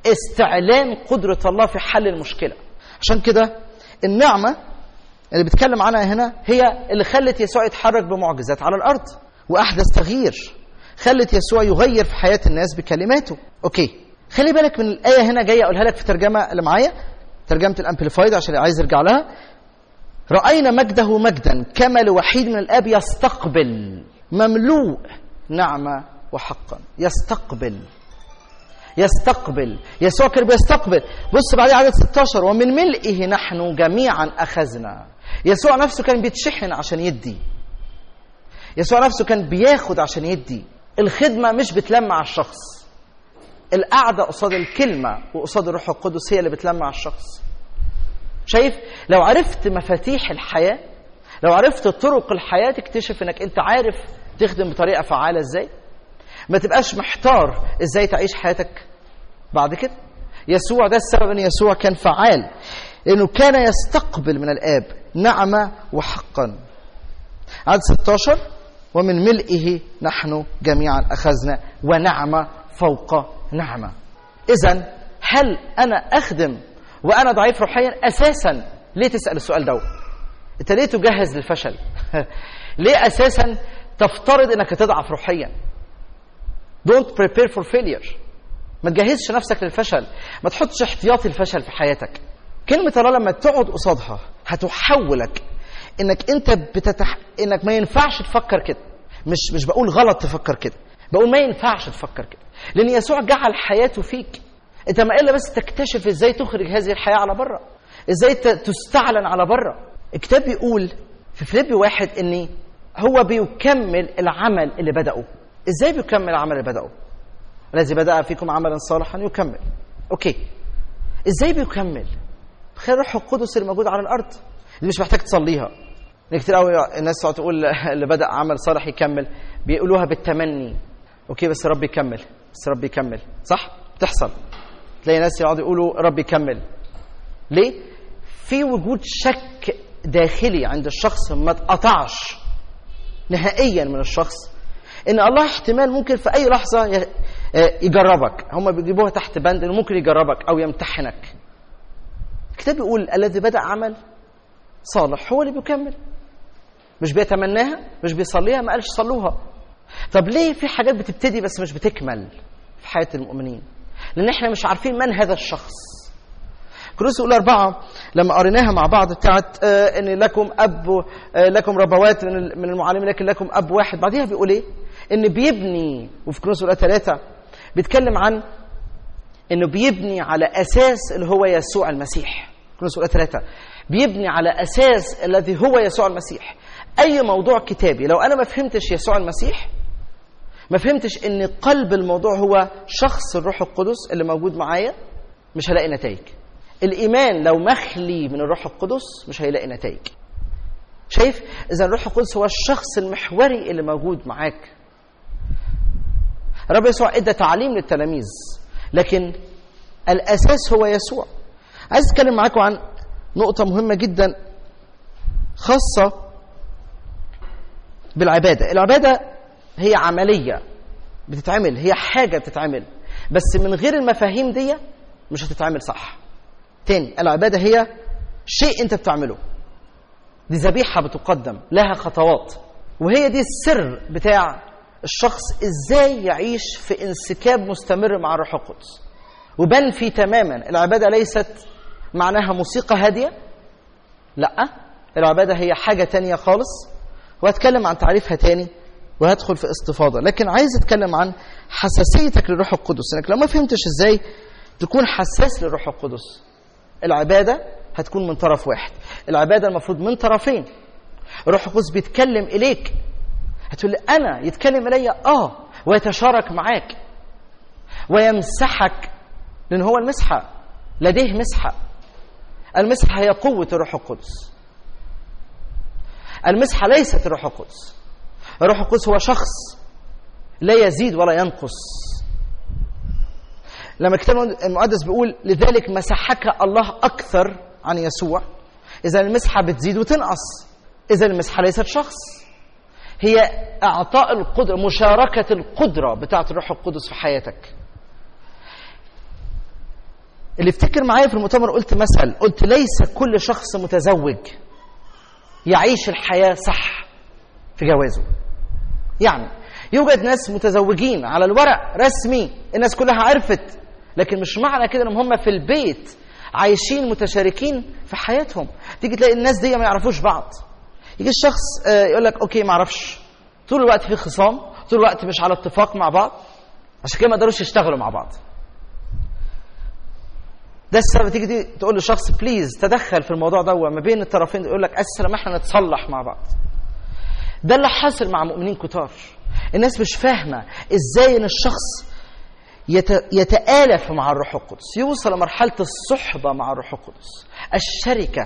استعلان قدرة الله في حل المشكلة عشان كده النعمة اللي بيتكلم عنها هنا هي اللي خلت يسوع يتحرك بمعجزات على الأرض وأحدث تغيير خلت يسوع يغير في حياة الناس بكلماته أوكي خلي بالك من الآية هنا جاية أقولها لك في ترجمة اللي معايا ترجمة الأمبليفايد عشان اللي عايز يرجع لها رأينا مجده مجدا كما لوحيد من الآب يستقبل مملوء نعمة وحقا يستقبل يستقبل يسوع كان بيستقبل بص بعدين عدد 16 ومن ملئه نحن جميعا أخذنا يسوع نفسه كان بيتشحن عشان يدي يسوع نفسه كان بياخد عشان يدي الخدمة مش بتلمع الشخص القعدة قصاد الكلمة وقصاد الروح القدس هي اللي بتلمع الشخص شايف لو عرفت مفاتيح الحياة لو عرفت طرق الحياة تكتشف انك انت عارف تخدم بطريقة فعالة ازاي ما تبقاش محتار ازاي تعيش حياتك بعد كده يسوع ده السبب ان يسوع كان فعال لانه كان يستقبل من الاب نعمه وحقا عدد 16 ومن ملئه نحن جميعا اخذنا ونعمه فوق نعمه اذا هل انا اخدم وانا ضعيف روحيا اساسا ليه تسال السؤال ده انت ليه تجهز للفشل ليه اساسا تفترض انك تضعف روحيا Don't prepare for failure. ما تجهزش نفسك للفشل ما تحطش احتياطي الفشل في حياتك كلمة الله لما تقعد قصادها هتحولك انك انت بتتح... انك ما ينفعش تفكر كده مش مش بقول غلط تفكر كده بقول ما ينفعش تفكر كده لان يسوع جعل حياته فيك انت ما الا بس تكتشف ازاي تخرج هذه الحياه على بره ازاي ت... تستعلن على بره الكتاب بيقول في فيليبي واحد ان هو بيكمل العمل اللي بدأه ازاي بيكمل العمل اللي بدأه الذي بدأ فيكم عملا صالحا يكمل اوكي ازاي بيكمل خير الروح القدس اللي موجود على الارض اللي مش محتاج تصليها كتير قوي الناس تقعد تقول اللي بدا عمل صالح يكمل بيقولوها بالتمني اوكي بس ربي يكمل بس ربي يكمل صح بتحصل تلاقي ناس يقعدوا يقولوا ربي يكمل ليه في وجود شك داخلي عند الشخص ما اتقطعش نهائيا من الشخص ان الله احتمال ممكن في اي لحظه يجربك هم بيجيبوها تحت بند انه ممكن يجربك او يمتحنك الكتاب بيقول الذي بدا عمل صالح هو اللي بيكمل مش بيتمناها مش بيصليها ما قالش صلوها طب ليه في حاجات بتبتدي بس مش بتكمل في حياه المؤمنين لان احنا مش عارفين من هذا الشخص كروس يقول أربعة لما قريناها مع بعض بتاعت آه إن لكم أب آه لكم ربوات من من المعلمين لكن لكم أب واحد بعديها بيقول إيه؟ إن بيبني وفي كروس يقول ثلاثة بيتكلم عن إنه بيبني على أساس اللي هو يسوع المسيح كروس يقول ثلاثة بيبني على أساس الذي هو يسوع المسيح أي موضوع كتابي لو أنا ما فهمتش يسوع المسيح ما فهمتش إن قلب الموضوع هو شخص الروح القدس اللي موجود معايا مش هلاقي نتائج الإيمان لو مخلي من الروح القدس مش هيلاقي نتائج شايف إذا الروح القدس هو الشخص المحوري اللي موجود معاك رب يسوع ادى تعليم للتلاميذ لكن الأساس هو يسوع عايز أتكلم معاكم عن نقطة مهمة جدا خاصة بالعبادة العبادة هي عملية بتتعمل هي حاجة بتتعمل بس من غير المفاهيم دي مش هتتعمل صح تاني العبادة هي شيء أنت بتعمله دي ذبيحة بتقدم لها خطوات وهي دي السر بتاع الشخص ازاي يعيش في انسكاب مستمر مع الروح القدس وبنفي تماما العبادة ليست معناها موسيقى هادية لا العبادة هي حاجة تانية خالص وهتكلم عن تعريفها تاني وهدخل في استفاضة لكن عايز اتكلم عن حساسيتك للروح القدس انك لو ما فهمتش ازاي تكون حساس للروح القدس العبادة هتكون من طرف واحد العبادة المفروض من طرفين الروح القدس بيتكلم إليك هتقول لي أنا يتكلم إلي آه ويتشارك معاك ويمسحك لأن هو المسحة لديه مسحة المسحة هي قوة الروح القدس المسحة ليست الروح القدس الروح القدس هو شخص لا يزيد ولا ينقص لما الكتاب المقدس بيقول لذلك مسحك الله اكثر عن يسوع اذا المسحه بتزيد وتنقص اذا المسحه ليست شخص هي اعطاء القدره مشاركه القدره بتاعه الروح القدس في حياتك اللي افتكر معايا في المؤتمر قلت مثل قلت ليس كل شخص متزوج يعيش الحياة صح في جوازه يعني يوجد ناس متزوجين على الورق رسمي الناس كلها عرفت لكن مش معنى كده ان هم في البيت عايشين متشاركين في حياتهم تيجي تلاقي الناس دي ما يعرفوش بعض يجي الشخص يقول لك اوكي ما اعرفش طول الوقت في خصام طول الوقت مش على اتفاق مع بعض عشان كده ما يقدروش يشتغلوا مع بعض ده السبب تيجي دي تقول لشخص بليز تدخل في الموضوع ده ما بين الطرفين يقول لك اسلم احنا نتصلح مع بعض ده اللي حاصل مع مؤمنين كتار الناس مش فاهمه ازاي ان الشخص يتآلف مع الروح القدس يوصل لمرحلة الصحبة مع الروح القدس الشركة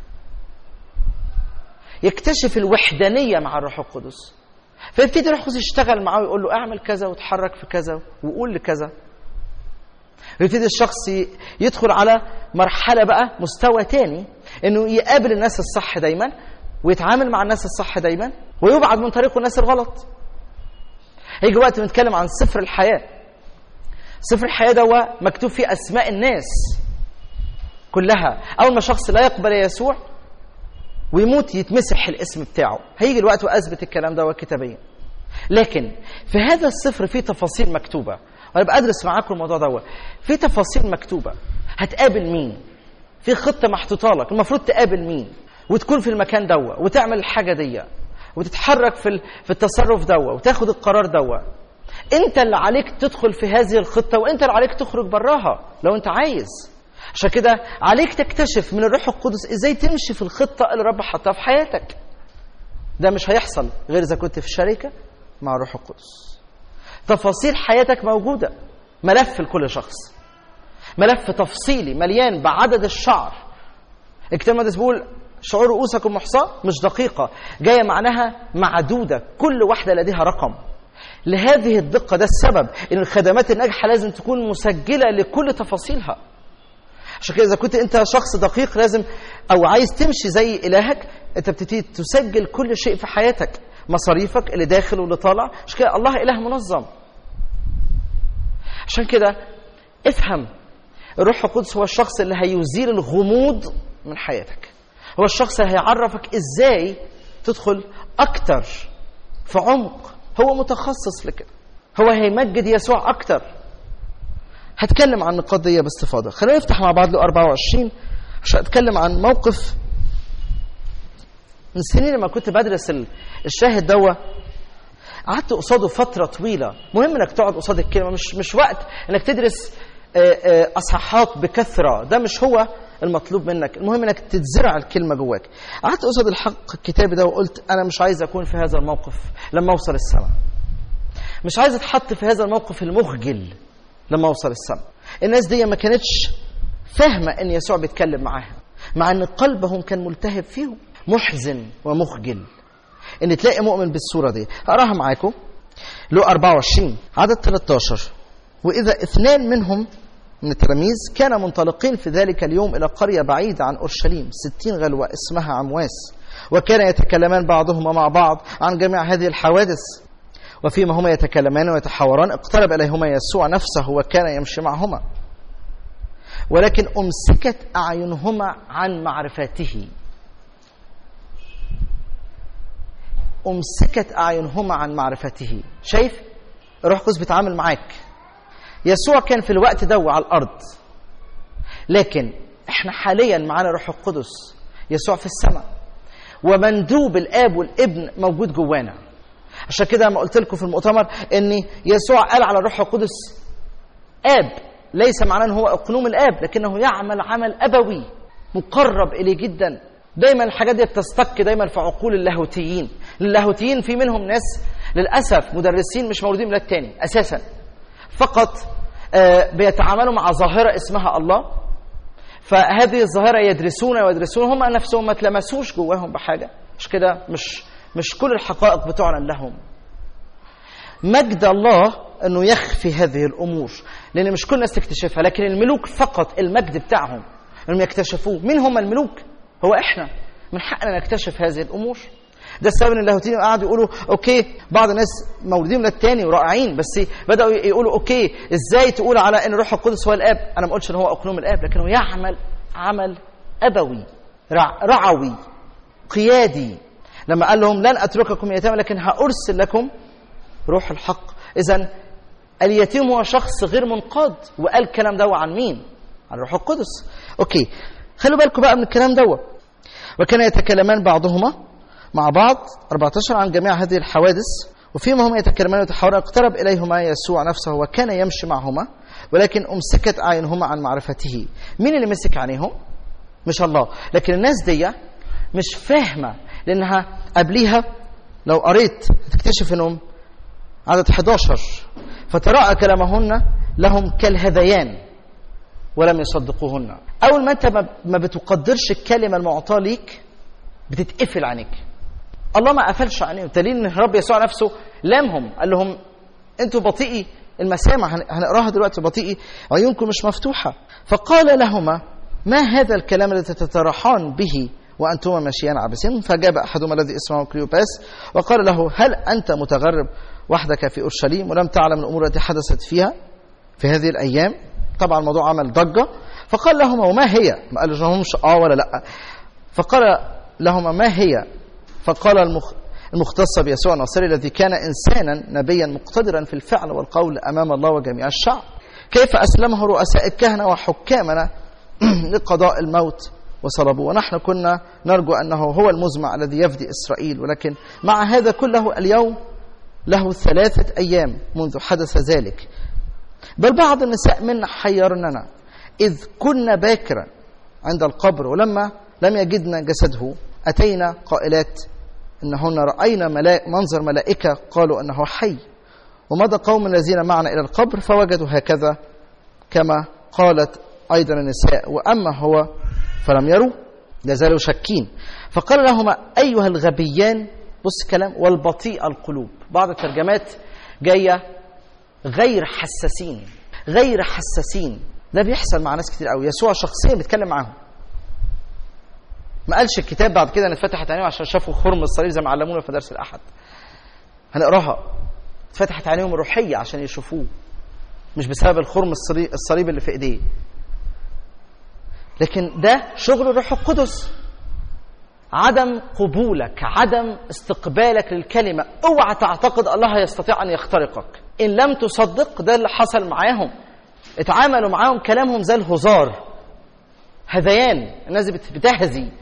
يكتشف الوحدانية مع الروح القدس فيبتدي الروح القدس يشتغل معاه ويقول له اعمل كذا وتحرك في كذا وقول لكذا يبتدي الشخص يدخل على مرحلة بقى مستوى تاني انه يقابل الناس الصح دايما ويتعامل مع الناس الصح دايما ويبعد من طريقه الناس الغلط هيجي وقت بنتكلم عن سفر الحياه سفر الحياة ده مكتوب فيه أسماء الناس كلها أول ما شخص لا يقبل يسوع ويموت يتمسح الاسم بتاعه هيجي الوقت وأثبت الكلام ده كتابيا لكن في هذا السفر فيه تفاصيل مكتوبة وأنا بدرس معاكم الموضوع ده في تفاصيل مكتوبة هتقابل مين في خطة محطوطة لك المفروض تقابل مين وتكون في المكان دوا وتعمل الحاجة دي وتتحرك في في التصرف دوا وتاخد القرار دوا انت اللي عليك تدخل في هذه الخطه وانت اللي عليك تخرج براها لو انت عايز عشان كده عليك تكتشف من الروح القدس ازاي تمشي في الخطه اللي رب حطها في حياتك ده مش هيحصل غير اذا كنت في شركه مع الروح القدس تفاصيل حياتك موجوده ملف لكل شخص ملف تفصيلي مليان بعدد الشعر الكتاب المقدس بيقول شعور رؤوسكم محصاه مش دقيقه جايه معناها معدوده كل واحده لديها رقم لهذه الدقة ده السبب ان الخدمات الناجحة لازم تكون مسجلة لكل تفاصيلها عشان كده اذا كنت انت شخص دقيق لازم او عايز تمشي زي الهك انت بتبتدي تسجل كل شيء في حياتك مصاريفك اللي داخل واللي طالع عشان كده الله اله منظم عشان كده افهم الروح القدس هو الشخص اللي هيزيل الغموض من حياتك هو الشخص اللي هيعرفك ازاي تدخل اكتر في عمق هو متخصص لكده هو هيمجد يسوع اكتر هتكلم عن النقاط دي باستفاضه خلينا نفتح مع بعض له 24 عشان اتكلم عن موقف من سنين لما كنت بدرس الشاهد دوا قعدت قصاده فتره طويله مهم انك تقعد قصاد الكلمه مش مش وقت انك تدرس اصحاحات بكثره ده مش هو المطلوب منك المهم انك تتزرع الكلمه جواك قعدت قصاد الحق الكتابي ده وقلت انا مش عايز اكون في هذا الموقف لما اوصل السماء مش عايز اتحط في هذا الموقف المخجل لما اوصل السماء الناس دي ما كانتش فاهمه ان يسوع بيتكلم معاها مع ان قلبهم كان ملتهب فيهم محزن ومخجل ان تلاقي مؤمن بالصوره دي هقراها معاكم له 24 عدد 13 واذا اثنان منهم من التلاميذ كان منطلقين في ذلك اليوم إلى قرية بعيدة عن أورشليم ستين غلوة اسمها عمواس وكان يتكلمان بعضهما مع بعض عن جميع هذه الحوادث وفيما هما يتكلمان ويتحاوران اقترب إليهما يسوع نفسه وكان يمشي معهما ولكن أمسكت أعينهما عن معرفته أمسكت أعينهما عن معرفته شايف الروح القدس بيتعامل معاك يسوع كان في الوقت ده على الارض لكن احنا حاليا معانا روح القدس يسوع في السماء ومندوب الاب والابن موجود جوانا عشان كده ما قلت لكم في المؤتمر ان يسوع قال على الروح القدس اب ليس معناه ان هو اقنوم الاب لكنه يعمل عمل ابوي مقرب اليه جدا دايما الحاجات دي بتستك دايما في عقول اللاهوتيين اللاهوتيين في منهم ناس للاسف مدرسين مش مولودين ميلاد تاني اساسا فقط بيتعاملوا مع ظاهرة اسمها الله فهذه الظاهرة يدرسون ويدرسون هم نفسهم ما تلمسوش جواهم بحاجة مش كده مش مش كل الحقائق بتعلن لهم مجد الله انه يخفي هذه الامور لان مش كل الناس تكتشفها لكن الملوك فقط المجد بتاعهم انهم يكتشفوه مين هم الملوك هو احنا من حقنا نكتشف هذه الامور ده السبب ان اللاهوتيين قعدوا يقولوا اوكي بعض الناس مولودين من التاني ورائعين بس بداوا يقولوا اوكي ازاي تقول على ان الروح القدس هو الاب انا ما قلتش ان هو اقنوم الاب لكنه يعمل عمل ابوي رع رعوي قيادي لما قال لهم لن اترككم يتامى لكن هارسل لكم روح الحق اذا اليتيم هو شخص غير منقاد وقال الكلام ده عن مين عن الروح القدس اوكي خلوا بالكم بقى من الكلام ده وكان يتكلمان بعضهما مع بعض 14 عن جميع هذه الحوادث وفيما هما يتكلمان ويتحاوران اقترب اليهما يسوع نفسه وكان يمشي معهما ولكن امسكت اعينهما عن معرفته مين اللي مسك عينيهم مش الله لكن الناس دي مش فاهمه لانها قبليها لو قريت تكتشف انهم عدد 11 فتراءى كلامهن لهم كالهذيان ولم يصدقوهن اول ما انت ما بتقدرش الكلمه المعطاه ليك بتتقفل عينيك الله ما قفلش عينيهم دليل ان الرب يسوع نفسه لامهم قال لهم انتوا بطيئي المسامع هنقراها دلوقتي بطيئي عيونكم مش مفتوحه فقال لهما ما هذا الكلام الذي تتراحان به وانتما ماشيان عابسين فجاب احدهما الذي اسمه كليوباس وقال له هل انت متغرب وحدك في اورشليم ولم تعلم الامور التي حدثت فيها في هذه الايام طبعا الموضوع عمل ضجه فقال لهما وما هي ما قالوا لهمش اه ولا لا فقال لهما ما هي فقال المخ المختص بيسوع الناصري الذي كان انسانا نبيا مقتدرا في الفعل والقول امام الله وجميع الشعب كيف اسلمه رؤساء الكهنه وحكامنا لقضاء الموت وصلبوه ونحن كنا نرجو انه هو المزمع الذي يفدي اسرائيل ولكن مع هذا كله اليوم له ثلاثه ايام منذ حدث ذلك بل بعض النساء منا حيرننا اذ كنا باكرا عند القبر ولما لم يجدنا جسده اتينا قائلات انهن راينا ملا... منظر ملائكه قالوا انه حي ومضى قوم الذين معنا الى القبر فوجدوا هكذا كما قالت ايضا النساء واما هو فلم يروا لا زالوا شاكين فقال لهما ايها الغبيان بص كلام والبطيء القلوب بعض الترجمات جايه غير حساسين غير حساسين ده بيحصل مع ناس كتير قوي يسوع شخصيا بيتكلم معاهم ما قالش الكتاب بعد كده ان اتفتحت عينيهم عشان شافوا خرم الصليب زي ما علمونا في درس الاحد هنقراها اتفتحت عينيهم روحيه عشان يشوفوه مش بسبب الخرم الصليب اللي في ايديه لكن ده شغل الروح القدس عدم قبولك عدم استقبالك للكلمة اوعى تعتقد الله يستطيع أن يخترقك إن لم تصدق ده اللي حصل معاهم اتعاملوا معاهم كلامهم زي الهزار هذيان الناس بتهزي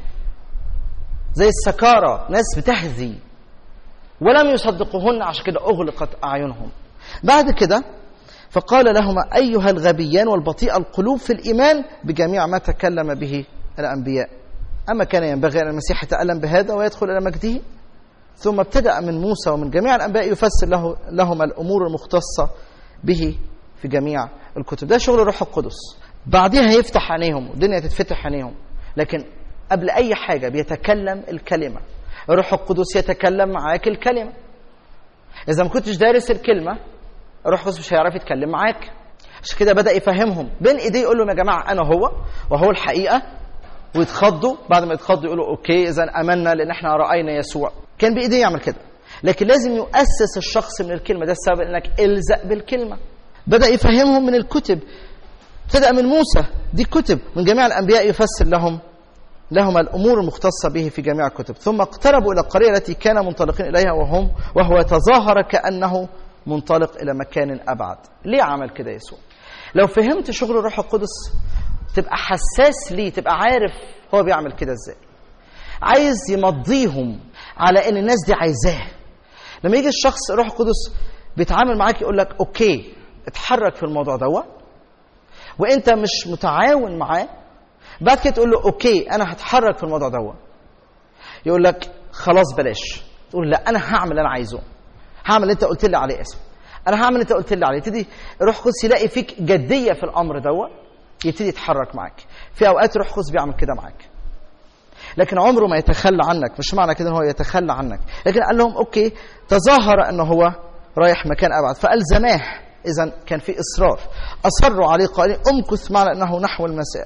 زي السكارة ناس بتهزي ولم يصدقوهن عشان كده أغلقت أعينهم بعد كده فقال لهما أيها الغبيان والبطيء القلوب في الإيمان بجميع ما تكلم به الأنبياء أما كان ينبغي أن المسيح يتألم بهذا ويدخل إلى مجده ثم ابتدأ من موسى ومن جميع الأنبياء يفسر له لهما الأمور المختصة به في جميع الكتب ده شغل الروح القدس بعدها يفتح عينيهم والدنيا تتفتح عينيهم لكن قبل أي حاجة بيتكلم الكلمة الروح القدس يتكلم معاك الكلمة إذا ما كنتش دارس الكلمة الروح القدس مش هيعرف يتكلم معاك عشان كده بدأ يفهمهم بين إيديه يقول لهم يا جماعة أنا هو وهو الحقيقة ويتخضوا بعد ما يتخضوا يقولوا اوكي اذا امنا لان احنا راينا يسوع كان بايديه يعمل كده لكن لازم يؤسس الشخص من الكلمه ده السبب انك الزق بالكلمه بدا يفهمهم من الكتب ابتدا من موسى دي كتب من جميع الانبياء يفسر لهم لهم الامور المختصه به في جميع الكتب ثم اقتربوا الى القريه التي كان منطلقين اليها وهم وهو يتظاهر كانه منطلق الى مكان ابعد ليه عمل كده يسوع لو فهمت شغل الروح القدس تبقى حساس ليه تبقى عارف هو بيعمل كده ازاي عايز يمضيهم على ان الناس دي عايزاه لما يجي الشخص الروح القدس بيتعامل معاك يقول لك اوكي اتحرك في الموضوع دوت وانت مش متعاون معاه بعد كده تقول له اوكي انا هتحرك في الموضوع دوت يقول لك خلاص بلاش تقول لا انا هعمل اللي انا عايزه هعمل اللي انت قلت لي عليه اسم انا هعمل اللي انت قلت لي عليه تبتدي الروح القدس يلاقي فيك جديه في الامر دوت يبتدي يتحرك معاك في اوقات روح القدس بيعمل كده معاك لكن عمره ما يتخلى عنك مش معنى كده ان هو يتخلى عنك لكن قال لهم اوكي تظاهر انه هو رايح مكان ابعد فالزماه اذا كان في اصرار اصروا عليه قائلين امكث معنا انه نحو المساء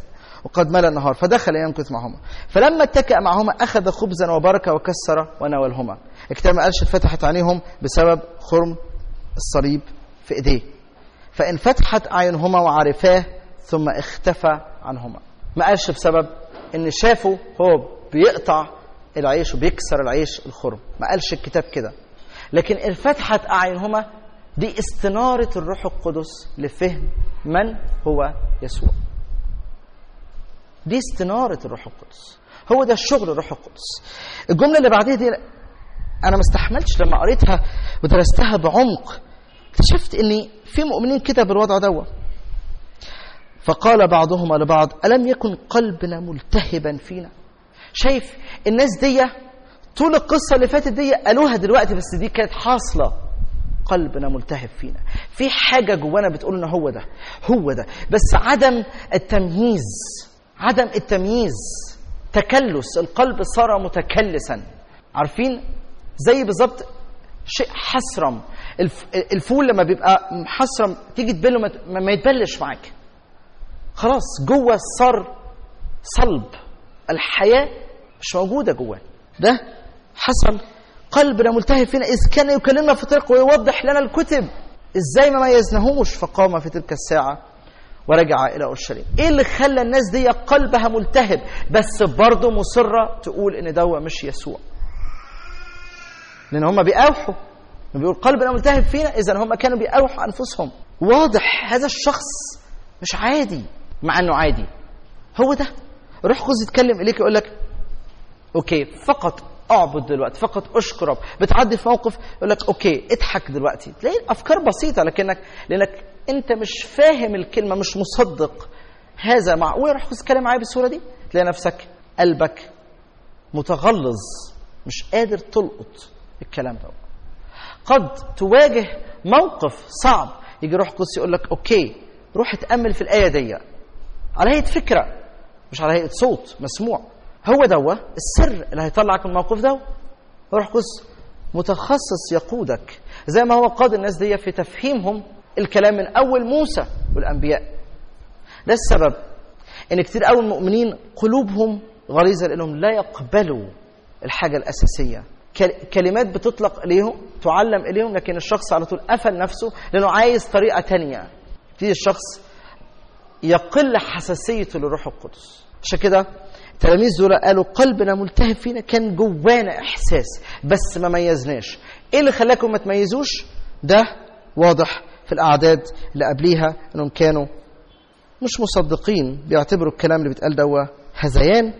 وقد ملأ النهار فدخل يمكث معهما فلما اتكأ معهما أخذ خبزا وبركة وكسر وناولهما الكتاب ما قالش اتفتحت عينيهم بسبب خرم الصليب في ايديه فإن فتحت أعينهما وعرفاه ثم اختفى عنهما ما قالش بسبب ان شافوا هو بيقطع العيش وبيكسر العيش الخرم ما قالش الكتاب كده لكن إن فتحت أعينهما دي استنارة الروح القدس لفهم من هو يسوع دي استنارة الروح القدس هو ده الشغل الروح القدس الجملة اللي بعديها دي أنا ما استحملتش لما قريتها ودرستها بعمق اكتشفت إن في مؤمنين كده بالوضع دوت فقال بعضهما لبعض ألم يكن قلبنا ملتهبا فينا شايف الناس دي طول القصة اللي فاتت دي قالوها دلوقتي بس دي كانت حاصلة قلبنا ملتهب فينا في حاجة جوانا بتقول لنا هو ده هو ده بس عدم التمييز عدم التمييز تكلس القلب صار متكلسا عارفين زي بالظبط شيء حسرم الف... الفول لما بيبقى محسرم تيجي تبله ما, ما يتبلش معاك خلاص جوه صار صلب الحياة مش موجودة جواه ده حصل قلبنا ملتهب فينا إذ كان يكلمنا في طريق ويوضح لنا الكتب إزاي ما ميزناهوش فقام في تلك الساعة ورجع إلى أورشليم إيه اللي خلى الناس دي قلبها ملتهب بس برضه مصرة تقول إن دوا مش يسوع لأن هم بيقاوحوا بيقول قلبنا ملتهب فينا إذا هم كانوا بيقاوحوا أنفسهم واضح هذا الشخص مش عادي مع إنه عادي هو ده روح قدس يتكلم إليك يقول لك أوكي فقط اعبد دلوقتي فقط اشكر رب بتعدي في موقف يقول لك اوكي اضحك دلوقتي تلاقي افكار بسيطه لكنك لانك انت مش فاهم الكلمه مش مصدق هذا معقول روح تتكلم معايا بالصوره دي تلاقي نفسك قلبك متغلظ مش قادر تلقط الكلام ده قد تواجه موقف صعب يجي روح قدس يقول لك اوكي روح اتامل في الايه دي على هيئه فكره مش على هيئه صوت مسموع هو دوا السر اللي هيطلعك من الموقف ده روح قدس متخصص يقودك زي ما هو قاد الناس دي في تفهيمهم الكلام من اول موسى والانبياء ده السبب ان كتير قوي المؤمنين قلوبهم غليظه لانهم لا يقبلوا الحاجه الاساسيه كلمات بتطلق اليهم تعلم اليهم لكن الشخص على طول قفل نفسه لانه عايز طريقه تانية يبتدي الشخص يقل حساسيته للروح القدس عشان كده التلاميذ دول قالوا قلبنا ملتهب فينا كان جوانا احساس بس ما ميزناش ايه اللي خلاكم ما تميزوش ده واضح في الاعداد اللي قبليها انهم كانوا مش مصدقين بيعتبروا الكلام اللي بيتقال دوا هذيان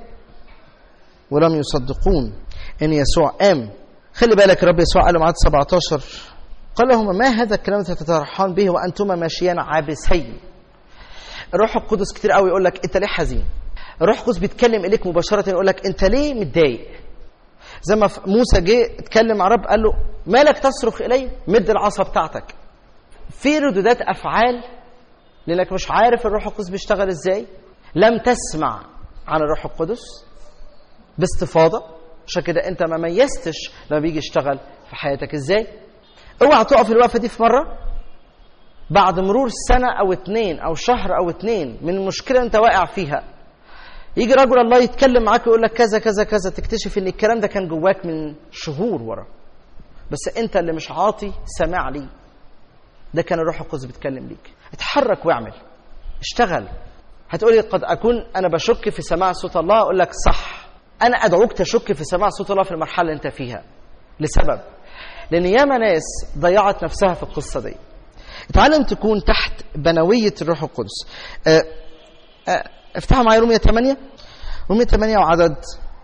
ولم يصدقون ان يسوع قام خلي بالك الرب يسوع قال لهم عدد 17 قال لهم ما هذا الكلام الذي تترحان به وانتما ماشيان عابسين الروح القدس كتير قوي يقول لك انت ليه حزين الروح القدس بيتكلم اليك مباشره يقول لك انت ليه متضايق زي ما موسى جه اتكلم مع رب قال له مالك تصرخ الي مد العصا بتاعتك في ردودات افعال لانك مش عارف الروح القدس بيشتغل ازاي لم تسمع عن الروح القدس باستفاضه عشان كده انت ما ميزتش لما بيجي يشتغل في حياتك ازاي اوعى تقف الوقفه دي في مره بعد مرور سنه او اتنين او شهر او اتنين من المشكله انت واقع فيها يجي رجل الله يتكلم معاك ويقول لك كذا كذا كذا تكتشف ان الكلام ده كان جواك من شهور ورا بس انت اللي مش عاطي سماع ليه ده كان الروح القدس بيتكلم ليك اتحرك واعمل اشتغل هتقولي قد اكون انا بشك في سماع صوت الله اقول لك صح انا ادعوك تشك في سماع صوت الله في المرحله اللي انت فيها لسبب لان ياما ناس ضيعت نفسها في القصه دي اتعلم تكون تحت بنويه الروح القدس اه اه افتحوا معايا رومية 8 رومية 8 وعدد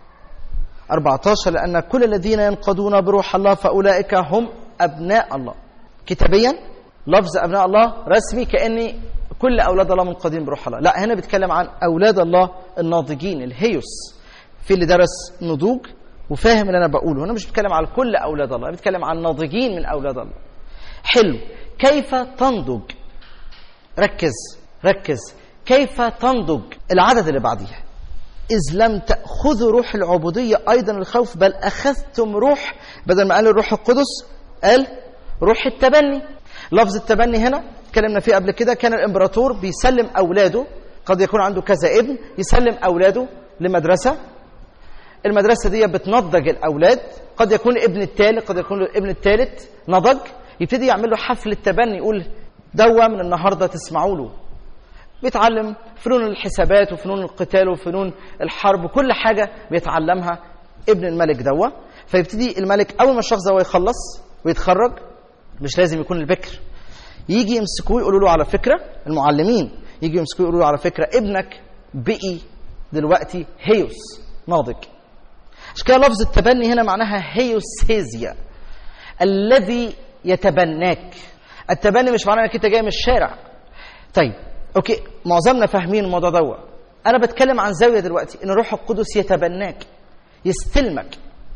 14 لأن كل الذين ينقضون بروح الله فأولئك هم أبناء الله كتابيا لفظ أبناء الله رسمي كأني كل أولاد الله منقضين بروح الله لا هنا بيتكلم عن أولاد الله الناضجين الهيوس في اللي درس نضوج وفاهم اللي أنا بقوله هنا مش بيتكلم على كل أولاد الله بيتكلم عن ناضجين من أولاد الله حلو كيف تنضج ركز ركز كيف تنضج العدد اللي بعديها إذ لم تأخذوا روح العبودية أيضا الخوف بل أخذتم روح بدل ما قال الروح القدس قال روح التبني لفظ التبني هنا اتكلمنا فيه قبل كده كان الإمبراطور بيسلم أولاده قد يكون عنده كذا ابن يسلم اولاده لمدرسه المدرسه دي بتنضج الاولاد قد يكون ابن الثالث قد يكون الابن الثالث نضج يبتدي يعمل له حفل تبني يقول دوا من النهارده تسمعوا له بيتعلم فنون الحسابات وفنون القتال وفنون الحرب وكل حاجه بيتعلمها ابن الملك دوا فيبتدي الملك اول ما الشخص ده يخلص ويتخرج مش لازم يكون البكر يجي يمسكوه يقولوا له على فكره المعلمين يجي يمسكوه يقولوا له على فكره ابنك بقي دلوقتي هيوس ناضج عشان كده لفظ التبني هنا معناها هيوسيزيا الذي يتبناك التبني مش معناه انك انت جاي من الشارع طيب اوكي معظمنا فاهمين الموضوع ده انا بتكلم عن زاويه دلوقتي ان الروح القدس يتبناك يستلمك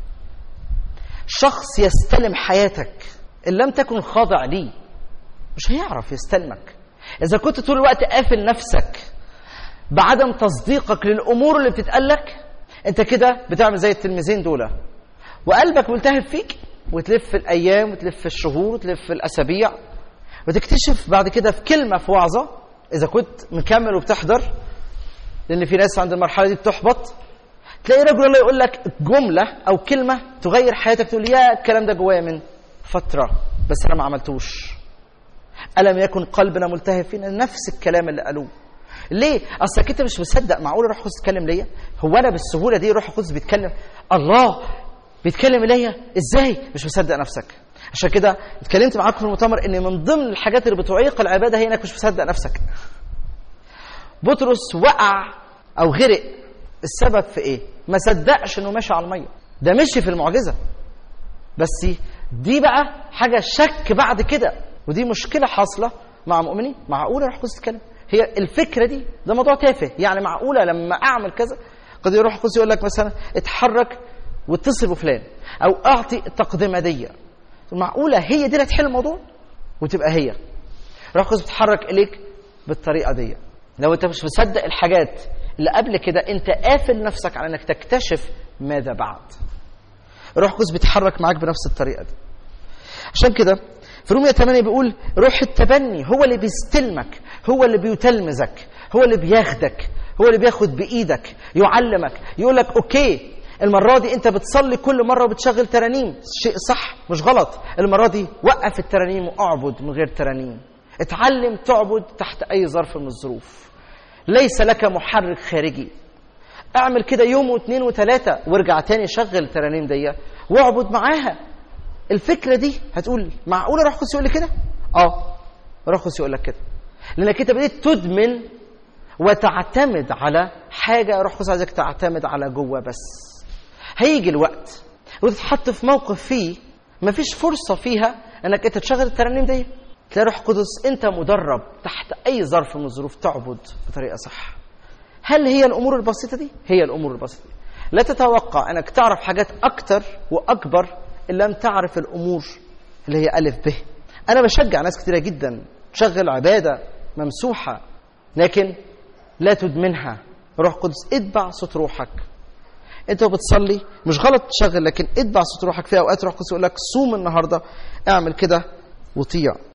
شخص يستلم حياتك ان لم تكن خاضع ليه مش هيعرف يستلمك اذا كنت طول الوقت قافل نفسك بعدم تصديقك للامور اللي بتتقالك انت كده بتعمل زي التلميذين دول وقلبك ملتهب فيك وتلف الايام وتلف الشهور وتلف الاسابيع وتكتشف بعد كده في كلمه في وعظه اذا كنت مكمل وبتحضر لان في ناس عند المرحله دي بتحبط تلاقي رجل الله يقول لك جمله او كلمه تغير حياتك تقول يا الكلام ده جوايا من فتره بس انا ما عملتوش الم يكن قلبنا ملتهب فينا نفس الكلام اللي قالوه ليه؟ اصلك انت مش مصدق معقول الروح القدس يتكلم ليا؟ هو انا بالسهوله دي الروح القدس بيتكلم الله بيتكلم ليا ازاي؟ مش مصدق نفسك. عشان كده اتكلمت معاكم في المؤتمر ان من ضمن الحاجات اللي بتعيق العباده هي انك مش مصدق نفسك. بطرس وقع او غرق السبب في ايه؟ ما صدقش انه ماشي على الميه. ده مشي في المعجزه. بس دي بقى حاجه شك بعد كده ودي مشكله حاصله مع مؤمنين معقوله الروح القدس يتكلم هي الفكره دي ده موضوع تافه يعني معقوله لما اعمل كذا قد يروح القدس يقول لك مثلا اتحرك واتصل بفلان او اعطي التقدمه دي معقوله هي دي اللي هتحل الموضوع وتبقى هي الروح القدس بتتحرك اليك بالطريقه دي لو انت مش مصدق الحاجات اللي قبل كده انت قافل نفسك على انك تكتشف ماذا بعد الروح القدس بيتحرك معاك بنفس الطريقه دي عشان كده في رومية 8 بيقول روح التبني هو اللي بيستلمك هو اللي بيتلمذك هو اللي بياخدك هو اللي بياخد بايدك يعلمك يقول لك اوكي المرة دي انت بتصلي كل مرة وبتشغل ترانيم شيء صح مش غلط المرة دي وقف الترانيم واعبد من غير ترانيم اتعلم تعبد تحت اي ظرف من الظروف ليس لك محرك خارجي اعمل كده يوم واثنين وثلاثة وارجع تاني شغل الترانيم دي واعبد معاها الفكره دي هتقول معقوله روح القدس يقول لي كده؟ اه روح القدس يقول لك كده لانك انت بديت تدمن وتعتمد على حاجه روح القدس عايزك تعتمد على جوه بس هيجي الوقت وتتحط في موقف فيه مفيش فرصه فيها انك انت تشغل الترانيم دي تلاقي روح القدس انت مدرب تحت اي ظرف من الظروف تعبد بطريقه صح هل هي الامور البسيطه دي هي الامور البسيطه دي لا تتوقع انك تعرف حاجات اكتر واكبر ان لم تعرف الامور اللي هي الف ب انا بشجع ناس كتيره جدا تشغل عباده ممسوحه لكن لا تدمنها روح قدس اتبع صوت روحك انت وبتصلي مش غلط تشغل لكن اتبع صوت روحك في اوقات روح قدس يقول لك صوم النهارده اعمل كده وطيع